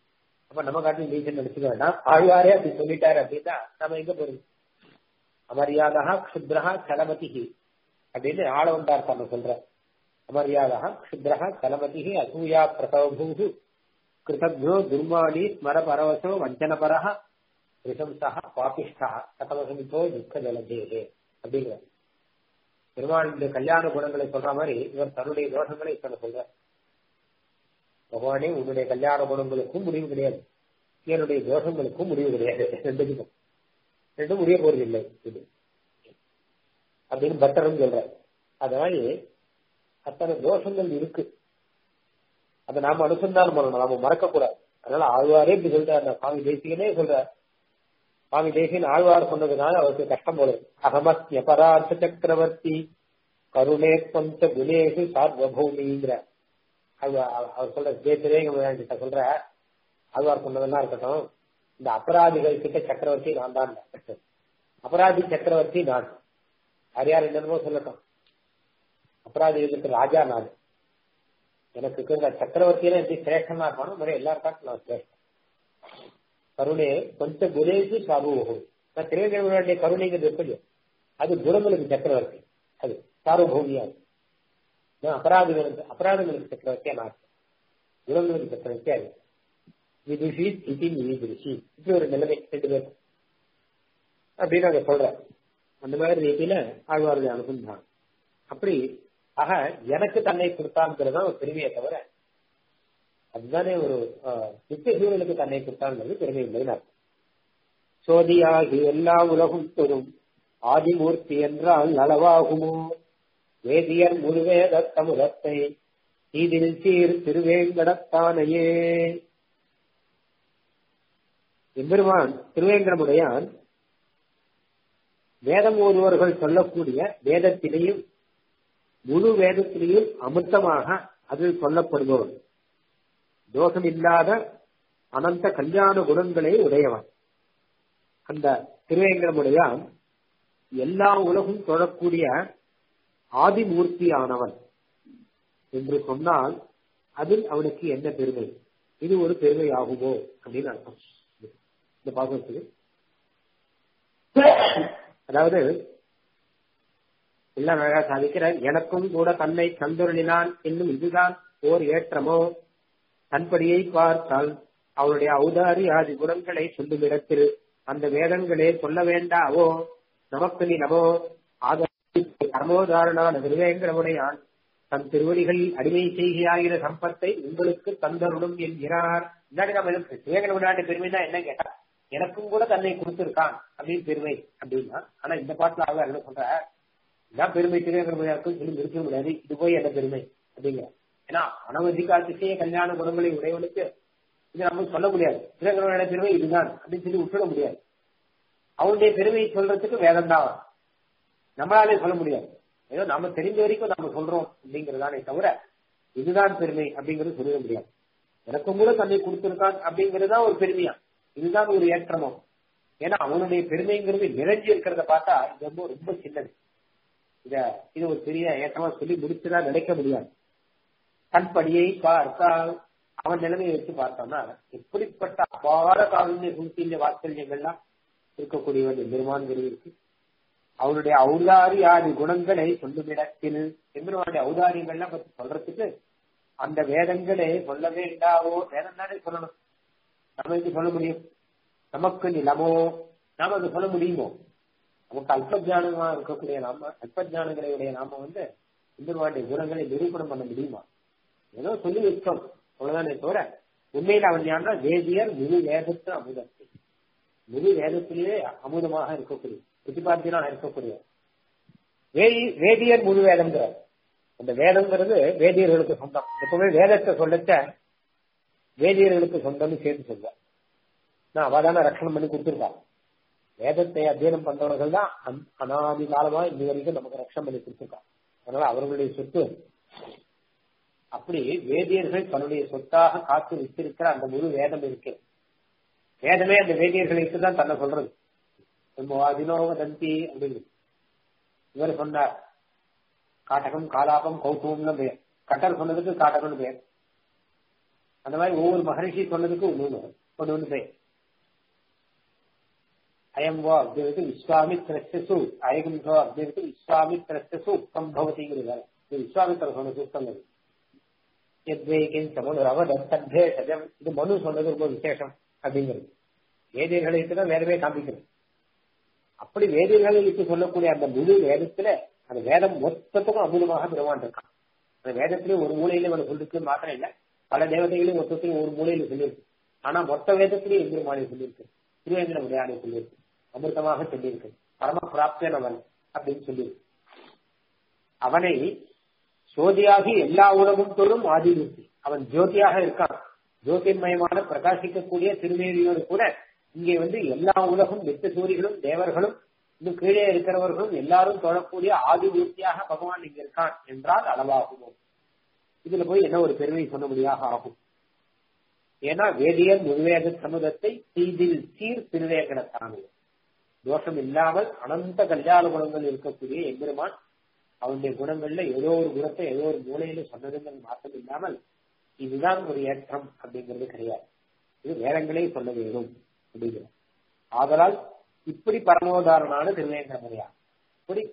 அப்ப நம்ம காட்டிலும் நீச்சல் நினைச்சுக்க வேண்டாம் ஆழ்வாரே அப்படி சொல்லிட்டாரு அப்படின்னா நம்ம எங்க போறது அமரியாதா க்ஷுத்ரஹா சலமதிஹி அப்படின்னு ஆளவந்தார் நம்ம சொல்ற அமரியாதா க்ஷுத்ரஹா சலமதிஹி அசூயா பிரசவபூஹு கிருதக்னோ துர்மாணி ஸ்மர பரவசோ வஞ்சனபரஹ ரிசம்சா பாபிஷ்டா கதவசமிப்போ துக்க ஜலதேகே அப்படிங்கிற பெருமாளுடைய கல்யாண குணங்களை சொல்ற மாதிரி இவர் தன்னுடைய தோஷங்களை இப்ப சொல்ற பகவானே உன்னுடைய கல்யாண குணங்களுக்கும் முடிவு கிடையாது என்னுடைய தோஷங்களுக்கும் முடிவு கிடையாது ரெண்டுக்கும் ரெண்டும் முடிய போறது இல்லை இது அப்படின்னு பட்டரும் சொல்ற அது மாதிரி அத்தனை தோஷங்கள் இருக்கு அதை நாம அனுசந்தானம் பண்ணணும் நாம மறக்க கூடாது அதனால ஆழ்வாரே இப்படி சொல்றாரு சுவாமி தேசிகனே சொல்ற சுவாமி தேசிகன் ஆழ்வார் சொன்னதுனால அவருக்கு கஷ்டம் போல அகமத்ய பரார்த்த சக்கரவர்த்தி கருணே பஞ்ச குணேஷு சார்வபூமிங்கிற அவர் சொல்ற தேசிரேங்க சொல்ற ஆழ்வார் சொன்னதெல்லாம் இருக்கட்டும் இந்த அபராதிகள் கிட்ட சக்கரவர்த்தி நான் தான் அபராதி சக்கரவர்த்தி நான் யார் யார் என்னென்னமோ சொல்லட்டும் அபராதிகளுக்கு ராஜா நான் எனக்கு இருக்கிற சக்கரவர்த்தியில எப்படி சிரேஷ்டமா இருப்பானோ மாதிரி எல்லாருக்காட்டும் நான் சிரேஷ்டம் கருணே கொஞ்சம் குணேஷு சார்வபூமி நான் திருவேங்கடைய கருணைங்கிறது எப்படி அது குணங்களுக்கு சக்கரவர்த்தி அது சார்வபூமியா நான் அபராதிகளுக்கு அபராதங்களுக்கு சக்கரவர்த்தியா நான் குணங்களுக்கு சக்கரவர்த்தியா இருக்கு விதுஷி ஸ்திதி விதுஷி இப்படி ஒரு நிலைமை ரெண்டு பேரும் அப்படின்னு அங்க சொல்றேன் அந்த மாதிரி ரீதியில ஆழ்வாருடைய அனுசந்தானம் அப்படி ஆக எனக்கு தன்னை கொடுத்தாங்கிறது தான் ஒரு பெருமையை தவிர அதுதானே ஒரு நித்திய சூழலுக்கு தன்னை கொடுத்தாங்கிறது பெருமை இல்லைன்னு அர்த்தம் சோதியாகி எல்லா உலகும் தொடும் ஆதிமூர்த்தி என்றால் நலவாகுமோ வேதியர் முழுவேத தமுதத்தை இதில் சீர் திருவேங்கடத்தானையே எம்பெருமான் திருவேங்கடமுடையான் வேதம் ஒருவர்கள் சொல்லக்கூடிய வேதத்திலேயும் முழு வேதத்திலேயும் அமிர்தமாக அதில் சொல்லப்படுபவன் தோஷமில்லாத அனந்த கல்யாண குணங்களை உடையவன் அந்த திருவேங்கடமுடையான் எல்லா உலகும் தொழக்கூடிய ஆதிமூர்த்தியானவன் என்று சொன்னால் அதில் அவனுக்கு என்ன பெருமை இது ஒரு பெருமை ஆகுமோ அப்படின்னு அர்த்தம் இந்த பாசத்துக்கு அதாவது எல்லாம் அழகா சாதிக்கிறார் எனக்கும் கூட தன்னை தந்தொருளினான் என்னும் இதுதான் ஓர் ஏற்றமோ தன்படியை பார்த்தால் அவருடைய ஔதாரி ஆதி குணங்களை சொல்லும் இடத்தில் அந்த வேதங்களே சொல்ல வேண்டாவோ நமக்கு நிலவோ ஆக கர்மோதாரணான திருவேங்கடமுடையான் தன் திருவடிகளில் அடிமை செய்கையாகிற சம்பத்தை உங்களுக்கு தந்தருடும் என்கிறார் இல்லாட்டி நம்ம திருவேங்கட விளையாட்டு பெருமைனா என்ன கேட்டா எனக்கும் கூட தன்னை கொடுத்திருக்கான் அப்படின்னு பெருமை அப்படின்னா ஆனா இந்த பாட்டுல ஆக என்ன சொல்ற இதான் பெருமை திருவேங்கட விளையாட்டுக்கும் சொல்லி நிறுத்த முடியாது இது போய் என்ன பெருமை அப்படிங்கிற ஏன்னா அனவதிக அதிசய கல்யாண குணங்களை உடையவனுக்கு இது நம்ம சொல்ல முடியாது திருவேங்கட பெருமை இதுதான் அப்படின்னு சொல்லி விட்டுட முடியாது அவனுடைய பெருமையை சொல்றதுக்கு வேதம் தான் நம்மளாலே சொல்ல முடியாது ஏதோ நம்ம தெரிஞ்ச வரைக்கும் நம்ம சொல்றோம் அப்படிங்கறதானே தவிர இதுதான் பெருமை அப்படிங்கறது சொல்ல முடியாது எனக்கும் கூட தன்னை கொடுத்திருக்கான் அப்படிங்கறது தான் ஒரு பெருமையா இதுதான் ஒரு ஏற்றமோ ஏன்னா அவனுடைய பெருமைங்கிறது நிறைஞ்சு இருக்கிறத பார்த்தா இது ரொம்ப ரொம்ப சின்னது இத இது ஒரு பெரிய ஏற்றமா சொல்லி முடிச்சுதான் நினைக்க முடியாது தன் படியை பார்த்தால் அவன் நிலைமையை வச்சு பார்த்தோம்னா எப்படிப்பட்ட அபார காலநிலை சூழ்ச்சிய வாத்சல்யங்கள்லாம் இருக்கக்கூடியவன் பெருமான் இருக்கு அவருடைய ஔதாரி ஆதி குணங்களை சொல்லும் இடத்தில் எம்பெருமானுடைய ஔதாரியங்கள்லாம் பத்தி சொல்றதுக்கு அந்த வேதங்களே சொல்ல வேண்டாவோ வேதம் தானே சொல்லணும் நம்ம இது சொல்ல முடியும் நமக்கு நிலமோ நாம அது சொல்ல முடியுமோ நமக்கு அல்பஜானமா இருக்கக்கூடிய நாம அல்பஜானங்களுடைய நாம வந்து எம்பெருமானுடைய குணங்களை நிரூபணம் பண்ண முடியுமா ஏதோ சொல்லி வச்சோம் அவ்வளவுதானே தவிர உண்மையில் அவன் யாருன்னா வேதியர் முழு வேதத்து அமுதத்தை முழு வேதத்திலேயே அமுதமாக இருக்கக்கூடிய பிரதிபாத்தியனாக இருக்கக்கூடிய வேதி வேதியர் முழு வேதம்ங்கிறார் அந்த வேதம்ங்கிறது வேதியர்களுக்கு சொந்தம் எப்பவுமே வேதத்தை சொல்லச்ச வேதியர்களுக்கு சொந்தம்னு சேர்த்து சொல்லுவார் நான் அவதான ரட்சணம் பண்ணி கொடுத்துருக்காங்க வேதத்தை அத்தியனம் பண்றவர்கள் தான் அனாதி காலமா இன்னி வரைக்கும் நமக்கு ரட்சணம் பண்ணி கொடுத்துருக்காங்க அதனால அவர்களுடைய சொத்து அப்படி வேதியர்கள் தன்னுடைய சொத்தாக காத்து வச்சிருக்கிற அந்த முழு வேதம் இருக்கு வேதமே அந்த வேதியர்களுக்கு தான் தன்னை சொல்றது அதினோவதந்தி அப்படின்னு இவர் சொன்னார் காட்டகம் காலாபம் கௌதவம்னு பெயர் கட்டர் சொன்னதுக்கு காட்டகம்னு பெயர் அந்த மாதிரி ஒவ்வொரு மகரிஷி சொன்னதுக்கு ஒண்ணு கொண்டு வந்து போய் அயம் வோ அப்படிங்கிறது விஸ்வாமித்திரஸ்ய சு அயகம் சோ அப்படிங்கிறது விஸ்வாமித்திரஸ்ய சு உத்தம் பவதிங்கிறது இது விஸ்வாமித்திர சொன்ன சூத்தம் அது எத்வேகின் சமனு ரவதத்தே சஜம் இது மனு சொன்னது ரொம்ப விசேஷம் அப்படிங்கிறது வேதியர்களுக்கு தான் வேதமே காண்பிக்கிறது அப்படி வேதியர்களுக்கு சொல்லக்கூடிய அந்த முழு வேதத்துல அந்த வேதம் மொத்தத்துக்கும் அமுதமாக பெருமான் இருக்கான் அந்த வேதத்திலே ஒரு மூலையில இவனை சொல்லிருக்கு மாத்திரம் இல்ல பல தேவதைகளையும் மொத்தத்திலும் ஒரு மூலையில சொல்லியிருக்கு ஆனா மொத்த வேதத்திலேயே எம்பெருமானை சொல்லியிருக்கு திருவேந்திர உடையானை சொல்லியிருக்கு அமிர்தமாக சொல்லியிருக்கு பரம பிராப்தியனவன் அப்படின்னு சொல்லியிருக்கு அவனை சோதியாகி எல்லா உலகும் தொழும் ஆதிமூர்த்தி அவன் ஜோதியாக இருக்கான் ஜோதிர்மயமான பிரகாசிக்கக்கூடிய திருமேனியோடு கூட இங்கே வந்து எல்லா உலகம் வெட்டு சூரிகளும் தேவர்களும் இன்னும் கீழே இருக்கிறவர்களும் எல்லாரும் தொழக்கூடிய ஆதிமூர்த்தியாக பகவான் இங்க இருக்கான் என்றால் அளவாகுமோ இதுல போய் என்ன ஒரு பெருமை சொல்ல முடியாக ஆகும் ஏன்னா வேதியர் முழுவேத சமுதத்தை தீதில் சீர் திருவேகனத்தானது தோஷம் இல்லாமல் அனந்த கல்யாண குணங்கள் இருக்கக்கூடிய எம்பெருமான் அவனுடைய குணங்கள்ல ஏதோ ஒரு குணத்தை ஏதோ ஒரு மூலையில சொன்னதுங்கிறது மாற்றம் இல்லாமல் இதுதான் ஒரு ஏற்றம் அப்படிங்கிறது கிடையாது இது வேதங்களே சொல்ல வேணும் அப்படிங்கிறது ஆதலால் இப்படி பரமோதாரணான திருவேங்கடமுறையா இப்படி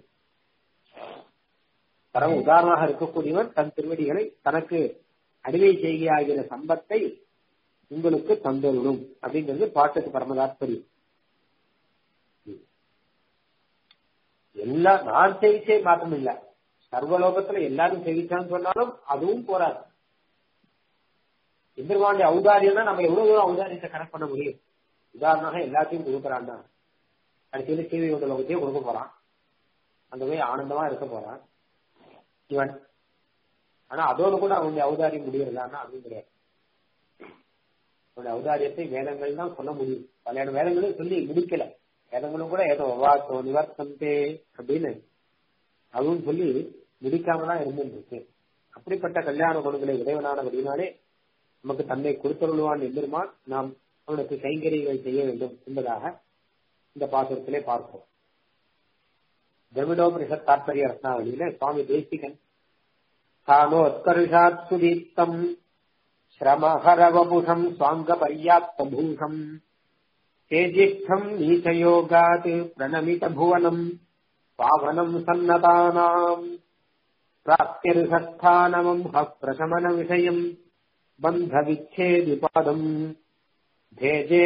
பரம உதாரணமாக இருக்கக்கூடியவன் தன் திருவடிகளை தனக்கு அடிமை செய்கிற சம்பத்தை உங்களுக்கு தந்தருடும் அப்படிங்கிறது பாட்டுக்கு பரமதாத்பரியம் எல்லா நான் செய்திச்சே மாற்றம் இல்ல சர்வலோகத்துல எல்லாரும் செய்திச்சான்னு சொன்னாலும் அதுவும் போராது எந்திரவாண்டி ஔதாரியம்னா நம்ம எவ்வளவு தூரம் ஔதாரியத்தை கனெக்ட் பண்ண முடியும் உதாரணமாக எல்லாத்தையும் கொடுக்குறான்னா கடைசியில சீவி கொண்ட லோகத்தையும் கொடுக்க போறான் அந்த போய் ஆனந்தமா இருக்க போறான் இவன் ஆனா அதோடு கூட அவனுடைய ஔதாரியம் முடியறதான்னா அதுவும் கிடையாது அவனுடைய ஔதாரியத்தை வேதங்கள் தான் சொல்ல முடியும் பல வேதங்களும் சொல்லி முடிக்கல வேதங்களும் கூட ஏதோ வாசோ நிவர்த்தந்தே அப்படின்னு அதுவும் சொல்லி முடிக்காம தான் இருந்துருக்கு அப்படிப்பட்ட கல்யாண குணங்களை இறைவனானபடினாலே நமக்கு தன்னை கொடுத்தருள்வான் எம்பெருமான் நாம் அவனுக்கு கைங்கரிகள் செய்ய வேண்டும் என்பதாக இந்த பாசுரத்திலே பார்ப்போம் திரவிடோபனிஷத் தாற்பரிய ரத்னாவளியில சுவாமி தேசிகன் தானோத்கர்ஷாத் சுதீப்தம் ஸ்ரமஹரவபுஷம் சுவாங்க பர்யாப்தபூஷம் तेजिष्ठम् नीचयोगात् प्रणमितभुवनम् पावनम् सन्नतानाम् प्राप्त्यर्हस्थानमम् ह प्रशमनविषयम् बन्धविच्छेदिपादम् भेजे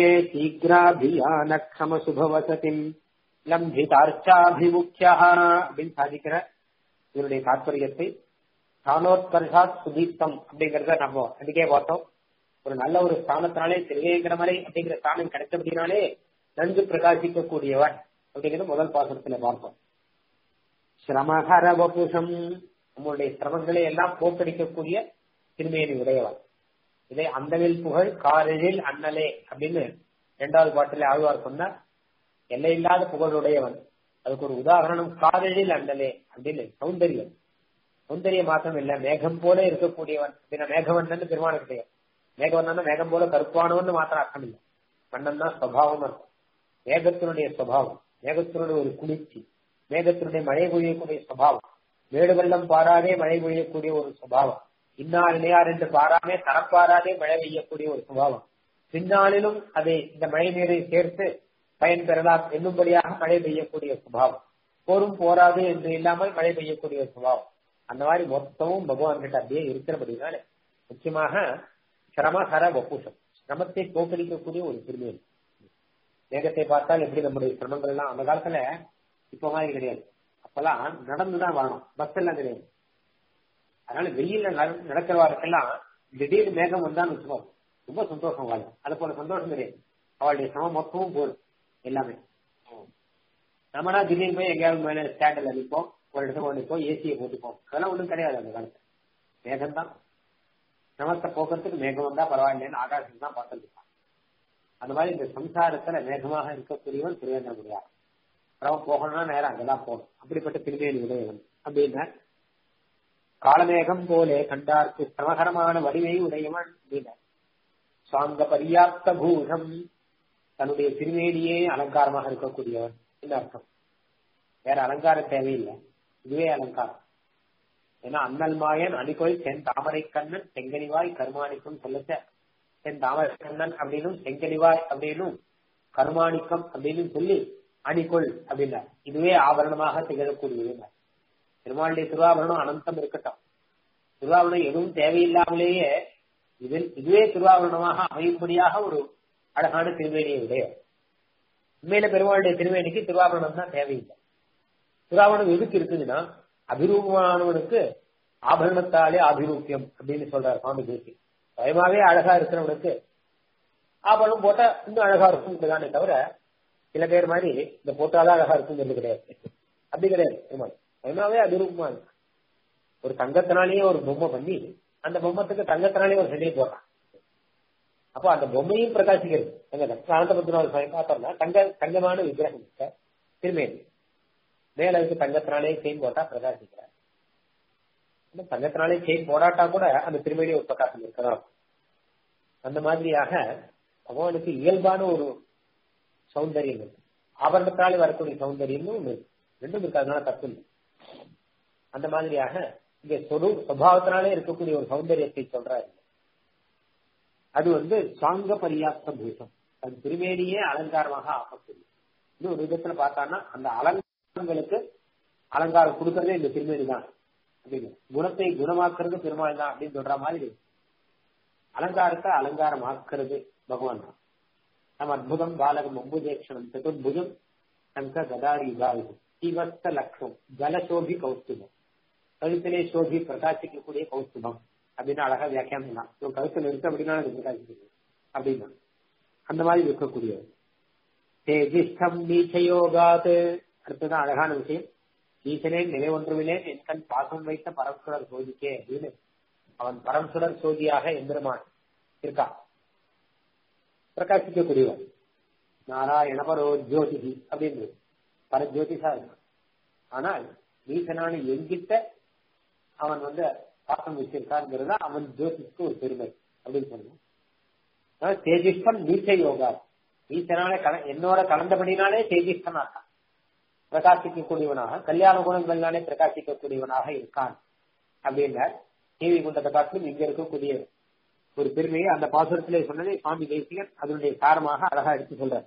शीघ्राभियानक्षमशुभवसतिम् லம்பிதார்ச்சாபிமுக்கியா அப்படின்னு சாதிக்கிற இவருடைய தாற்பயத்தை தானோத்கர்ஷாத் சுதீப்தம் அப்படிங்கறத நம்ம அதுக்கே பார்த்தோம் ஒரு நல்ல ஒரு ஸ்தானத்தினாலே திருவேங்கடமலை அப்படிங்கிற ஸ்தானம் கிடைச்சபடினாலே நன்கு பிரகாசிக்கக்கூடியவன் அப்படிங்கிறது முதல் பாசனத்துல பார்ப்போம் சிரமஹர வபுஷம் நம்மளுடைய சிரமங்களை எல்லாம் போக்கடிக்கக்கூடிய திருமேனி உடையவன் இதை அந்தவில் புகழ் காரில் அண்ணலே அப்படின்னு இரண்டாவது பாட்டிலே ஆழ்வார் சொன்னார் எல்லையில்லாத புகழுடையவன் அதுக்கு ஒரு உதாரணம் காதலில் அண்ணலே அப்படின்னு சௌந்தரியம் சௌந்தரிய மாத்திரம் இல்ல மேகம் போல இருக்கக்கூடியவன் அப்படின்னா மேகவண்ணன் பெருமானுக்கு பெயர் மேகவண்ணன் மேகம் போல கருப்பானவன் மாத்திரம் அர்த்தம் இல்லை வண்ணன் தான் சுவாவம் இருக்கும் மேகத்தினுடைய சுவாவம் மேகத்தினுடைய ஒரு குளிர்ச்சி மேகத்தினுடைய மழை பொழியக்கூடிய சுவாவம் மேடு வெள்ளம் பாராதே மழை பொழியக்கூடிய ஒரு சுவாவம் இன்னார் இணையார் என்று பாராமே தரப்பாராதே மழை பெய்யக்கூடிய ஒரு சுபாவம் பின்னாளிலும் அதை இந்த மழை நீரை சேர்த்து பயன் பெறலாம் என்னும்படியாக மழை பெய்யக்கூடிய சுபாவம் போரும் போராது என்று இல்லாமல் மழை பெய்யக்கூடிய சுபாவம் அந்த மாதிரி மொத்தமும் பகவான் கிட்ட அப்படியே இருக்கிறபடினால முக்கியமாக சிரமஹர வப்புஷம் சிரமத்தை போக்கடிக்கக்கூடிய ஒரு திருமையல் மேகத்தை பார்த்தால் எப்படி நம்முடைய சிரமங்கள் எல்லாம் அந்த காலத்துல இப்ப மாதிரி கிடையாது அப்பெல்லாம் நடந்துதான் வாழணும் பஸ் எல்லாம் கிடையாது அதனால வெயில்ல நடக்கிறவாருக்கெல்லாம் திடீர்னு மேகம் வந்தான்னு வச்சுக்கோ ரொம்ப சந்தோஷம் வாழும் அது போல சந்தோஷம் கிடையாது அவளுடைய சமம் மொத்தமும் போதும் எல்லாமே நம்மனா திடீர்னு போய் எங்கேயாவது மேல ஸ்டாண்டில் நிற்போம் ஒரு இடத்துல கொண்டு போய் ஏசியை போட்டுப்போம் அதெல்லாம் ஒன்றும் கிடையாது அந்த காலத்துல மேகம் தான் நமஸ்த போக்குறதுக்கு மேகம் வந்தா பரவாயில்லைன்னு ஆகாசம் தான் பார்த்துட்டு அந்த மாதிரி இந்த சம்சாரத்துல மேகமாக இருக்கக்கூடியவன் திருவேந்திர முடியாது அப்புறம் போகணும்னா நேரம் அங்கதான் போகணும் அப்படிப்பட்ட திருவேணி உடையவன் அப்படின்னா காலமேகம் போலே கண்டார்க்கு சிரமகரமான வடிவை உடையவன் அப்படின்னா சாங்க பரியாப்த பூஷம் தன்னுடைய திருவேணியே அலங்காரமாக இருக்கக்கூடியவன் என்ன அர்த்தம் வேற அலங்காரம் தேவையில்லை இதுவே அலங்காரம் ஏன்னா அண்ணல் மாயன் அணிகொள் தென் தாமரை கண்ணன் செங்கனிவாய் கருமாணிக்கும் சொல்லச்ச சென் தாமரக்கண்ணன் அப்படின்னும் செங்கனிவாய் அப்படின்னும் கருமாணிக்கம் அப்படின்னு சொல்லி அணிகொள் அப்படின்னார் இதுவே ஆபரணமாக திகழக்கூடியது பெருமாளுடைய திருவாபரணம் அனந்தம் இருக்கட்டும் திருவாபரணம் எதுவும் தேவையில்லாமலேயே இதில் இதுவே திருவாபரணமாக அமையும்படியாக ஒரு அழகான திருவேணியை உடைய உண்மையில பெருமாளுடைய திருவேணிக்கு திருவாபரணம் தான் தேவையில்லை திருவாபரணம் எதுக்கு இருக்குதுன்னா அபிரூபமானவனுக்கு ஆபரணத்தாலே ஆபிரூப்பியம் அப்படின்னு சொல்றாரு சுவாமி தேசி பயமாவே அழகா இருக்கிறவனுக்கு ஆபரணம் போட்டா இன்னும் அழகா இருக்கும் தானே தவிர சில பேர் மாதிரி இந்த போட்டாதான் அழகா இருக்குங்கிறது கிடையாது அப்படி கிடையாது பெருமாள் பயமாவே அபிரூபமா இருக்கு ஒரு தங்கத்தினாலேயே ஒரு பொம்மை பண்ணி அந்த பொம்மத்துக்கு தங்கத்தினாலே ஒரு சிலையை போடுறான் அப்போ அந்த பொம்மையும் பிரகாசிக்கிறது தங்க காலத்தபத்தினால் பார்த்தோம்னா தங்க தங்கமான விக்கிரகம் இருக்க திருமேனி மேல அதுக்கு தங்கத்தினாலே செயின் போட்டா பிரகாசிக்கிறார் தங்கத்தினாலே செயின் போடாட்டா கூட அந்த திருமேனி ஒரு பிரகாசம் இருக்கதான் அந்த மாதிரியாக பகவானுக்கு இயல்பான ஒரு சௌந்தரியம் இருக்கு ஆபரணத்தாலே வரக்கூடிய சௌந்தரியமும் ஒன்று இருக்கு ரெண்டும் இருக்கு அதனால தப்பு இல்லை அந்த மாதிரியாக இங்க சொரு சுபாவத்தினாலே இருக்கக்கூடிய ஒரு சௌந்தரியத்தை சொல்றாரு அது வந்து சாங்க பரியாப்த பூஷம் அது திருமேனியே அலங்காரமாக ஆக்கக்கூடிய இன்னும் ஒரு விதத்துல பார்த்தான்னா அந்த அலங்காரங்களுக்கு அலங்காரம் கொடுக்கறதே இந்த திருமேனி தான் அப்படின்னு குணத்தை குணமாக்குறது பெருமாள் தான் அப்படின்னு சொல்ற மாதிரி அலங்காரத்தை அலங்காரமாக்குறது பகவான் தான் நம்ம அற்புதம் பாலகம் அம்புஜேக்ஷணம் சதுர்புஜம் சங்க கதாரி யுகாயுகம் ஸ்ரீவஸ்த லக்ஷம் ஜலசோபி கௌஸ்துபம் கழுத்திலே சோபி பிரகாசிக்கக்கூடிய கௌஸ்துபம் அப்படின்னு அழகா வியாக்கியானம் தான் இவன் கழுத்துல இருக்கு அப்படின்னா அது பிரகாசிக்கிறது அப்படின்னா அந்த மாதிரி இருக்கக்கூடியது தேஜிஷ்டம் நீச்சயோகாத் அடுத்ததான் அழகான விஷயம் ஈசனே நிலை ஒன்றுவிலேன் என் கண் பாசம் வைத்த பரம்சுடர் சோதிக்கே அப்படின்னு அவன் பரம்சுடர் சோதியாக எந்திரமான் இருக்கான் பிரகாசிக்கக்கூடியவன் நாராயண பரோ ஜோதிகி அப்படின்னு பரஜோதிஷா இருக்கான் ஆனால் ஈசனான எங்கிட்ட அவன் வந்து பாசம் வச்சிருக்காங்கிறதா அவன் ஜோதிக்கு ஒரு பெருமை அப்படின்னு சொன்னான் தேஜிஷ்டம் நீச்ச யோகா ஈசனால என்னோட கலந்தபடினாலே தேஜிஷ்டன் ஆக்கான் பிரகாசிக்கக்கூடியவனாக கல்யாண குணங்கள்னாலே பிரகாசிக்கக்கூடியவனாக இருக்கான் அப்படின்னார் தேவி குண்டத்தை காட்டிலும் இங்க இருக்கக்கூடிய ஒரு பெருமையை அந்த பாசுரத்திலே சொன்னதை சுவாமி தேசிகன் அதனுடைய காரணமாக அழகா எடுத்து சொல்றார்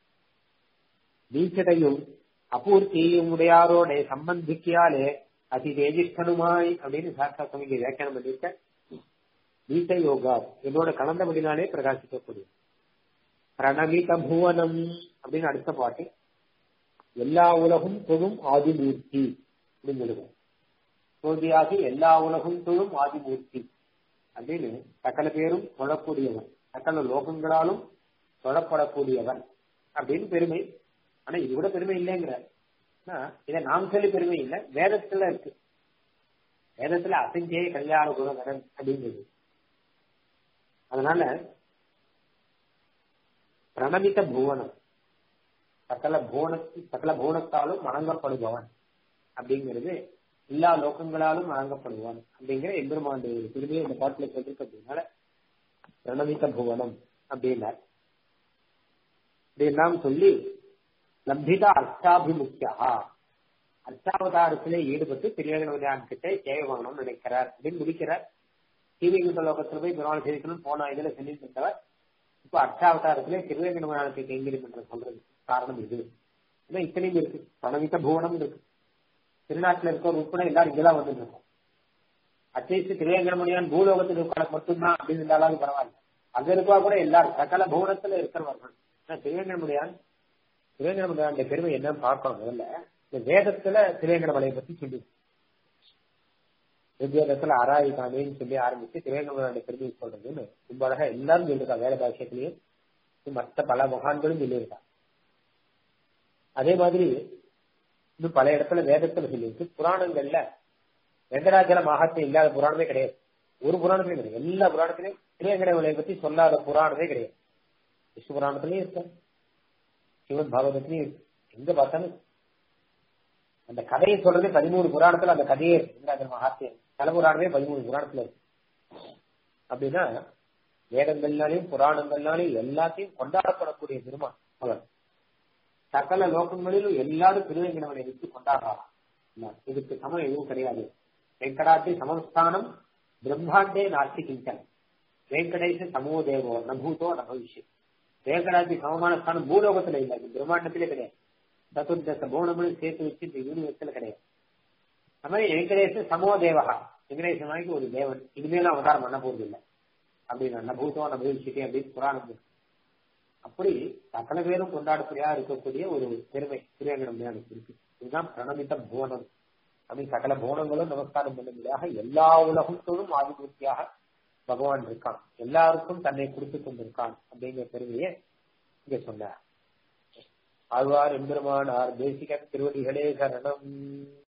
நீச்சதையும் அபூர்த்தியும் உடையாரோட சம்பந்திக்கியாலே அதி தேஜிஷ்டனுமாய் அப்படின்னு சாஸ்தா சுவாமிக்கு வியாக்கியானம் பண்ணியிருக்க நீச்ச யோகா என்னோட கலந்தபடினாலே பிரகாசிக்கக்கூடிய பிரணவித புவனம் அப்படின்னு அடுத்த பாட்டு எல்லா உலகும் தொழும் ஆதிமூர்த்தி அப்படின்னு சொல்லுவோம் சோதியாகி எல்லா உலகும் தொழும் ஆதிமூர்த்தி அப்படின்னு சகல பேரும் தொழக்கூடியவன் சகல லோகங்களாலும் தொழப்படக்கூடியவன் அப்படின்னு பெருமை ஆனா இது கூட பெருமை இல்லைங்கிற இதை நாம் சொல்லி பெருமை இல்லை வேதத்துல இருக்கு வேதத்துல அசஞ்சே கல்யாண குணகரன் அப்படிங்கிறது அதனால பிரணமித்த புவனம் சகல புவன சகல புவனத்தாலும் வணங்கப்படுபவன் அப்படிங்கிறது எல்லா லோகங்களாலும் வழங்கப்படுவான் அப்படிங்கிற எம்பெருமானுடைய ஒரு பெருமையை இந்த பாட்டுல சொல்லிருக்கிறதுனால பிரணமித்த புவனம் அப்படின்னார் இப்படியெல்லாம் சொல்லி லம்பிதா அர்த்தாபிமுக்கியா அர்த்தாவதாரத்திலே ஈடுபட்டு திரியகணவதியான் கிட்ட சேவை வாங்கணும்னு நினைக்கிறார் அப்படின்னு முடிக்கிறார் தீவிகுண்ட லோகத்துல போய் பெருமாள் சேவிக்கணும் போன இதுல சொல்லிட்டு இருந்தவர் இப்ப அர்த்தாவதாரத்திலே திருவேங்கடவனானுக்கு கைங்கரியம் என்று சொல்றது காரணம் இது ஏன்னா இத்தனையும் இருக்கு பிரணமித்த புவனம் இருக்கு திருநாட்டுல இருக்க உட்பட எல்லாரும் இங்கதான் வந்துட்டு இருக்கோம் அட்லீஸ்ட் திருவேங்கடமணியான் பூலோகத்தில் இருக்கான மட்டும்தான் அப்படின்னு இருந்தாலும் பரவாயில்ல அங்க இருக்கா கூட எல்லாரும் சகல புவனத்துல இருக்கிறவர்கள் திருவேங்கடமுடியான் திருவேங்கடமுடியானுடைய பெருமை என்னன்னு பார்க்கணும் முதல்ல இந்த வேதத்துல திருவேங்கடமலையை பத்தி சொல்லி ரிக்வேதத்துல ஆராயிக்காமேன்னு சொல்லி ஆரம்பிச்சு திருவேங்கடமுடியானுடைய பெருமையை சொல்றதுன்னு ரொம்ப அழகா எல்லாரும் சொல்லிருக்கா வேத பாஷத்திலையும் மற்ற பல மகான்களும் சொல்லியிருக்கா அதே மாதிரி இன்னும் பல இடத்துல வேதத்துல சொல்லியிருக்கு புராணங்கள்ல வெங்கடாச்சல மகாத்மியம் இல்லாத புராணமே கிடையாது ஒரு புராணத்திலையும் கிடையாது எல்லா புராணத்திலையும் திருவேங்கடமலையை பத்தி சொல்லாத புராணமே கிடையாது விஷ்ணு புராணத்திலயும் இருக்கு சிவன் பாகவதத்திலயும் இருக்கு எங்க பார்த்தாலும் அந்த கதையை சொல்றது பதிமூணு புராணத்துல அந்த கதையே இருக்கு வெங்கடாச்சல மகாத்மியம் தல புராணமே பதிமூணு புராணத்துல இருக்கு அப்படின்னா வேதங்கள்னாலையும் புராணங்கள்னாலையும் எல்லாத்தையும் கொண்டாடப்படக்கூடிய பெருமான் அவன் சகல லோகங்களிலும் எல்லாரும் திருவேங்கடவனை வைத்து கொண்டாடலாம் இதுக்கு சமம் எதுவும் கிடையாது வெங்கடாட்டி சமஸ்தானம் பிரம்மாண்டே நாஸ்தி கிஞ்சன் வெங்கடேச சமோ தேவோ நபூதோ நபவிஷ்யம் வேங்கடாதி சமமான ஸ்தானம் பூலோகத்துல இல்ல இது பிரம்மாண்டத்திலே கிடையாது சதுர்தச பௌனமும் சேர்த்து வச்சு இந்த யூனிவர்ஸ்ல கிடையாது அது மாதிரி வெங்கடேச சமோ தேவகா வெங்கடேசன் வாங்கி ஒரு தேவன் இனிமேலும் அவதாரம் பண்ண போறது இல்லை அப்படின்னு நபூதோ நபவிஷ்யத்தை அப்படின்னு புராணம் இருக்கு. அப்படி சகல பேரும் கொண்டாடப்படியா இருக்கக்கூடிய ஒரு பெருமை திருவேங்கடம் இருக்கு இதுதான் பிரணமித்த புவனம் அப்படி சகல புவனங்களும் நமஸ்காரம் பண்ணும்படியாக எல்லா உலகத்தோடும் ஆதிபூர்த்தியாக பகவான் இருக்கான் எல்லாருக்கும் தன்னை கொடுத்து கொண்டிருக்கான் அப்படிங்கிற பெருமையை இங்க சொன்னார் ஆழ்வார் எம்பெருமானார் தேசிக திருவடிகளே சரணம்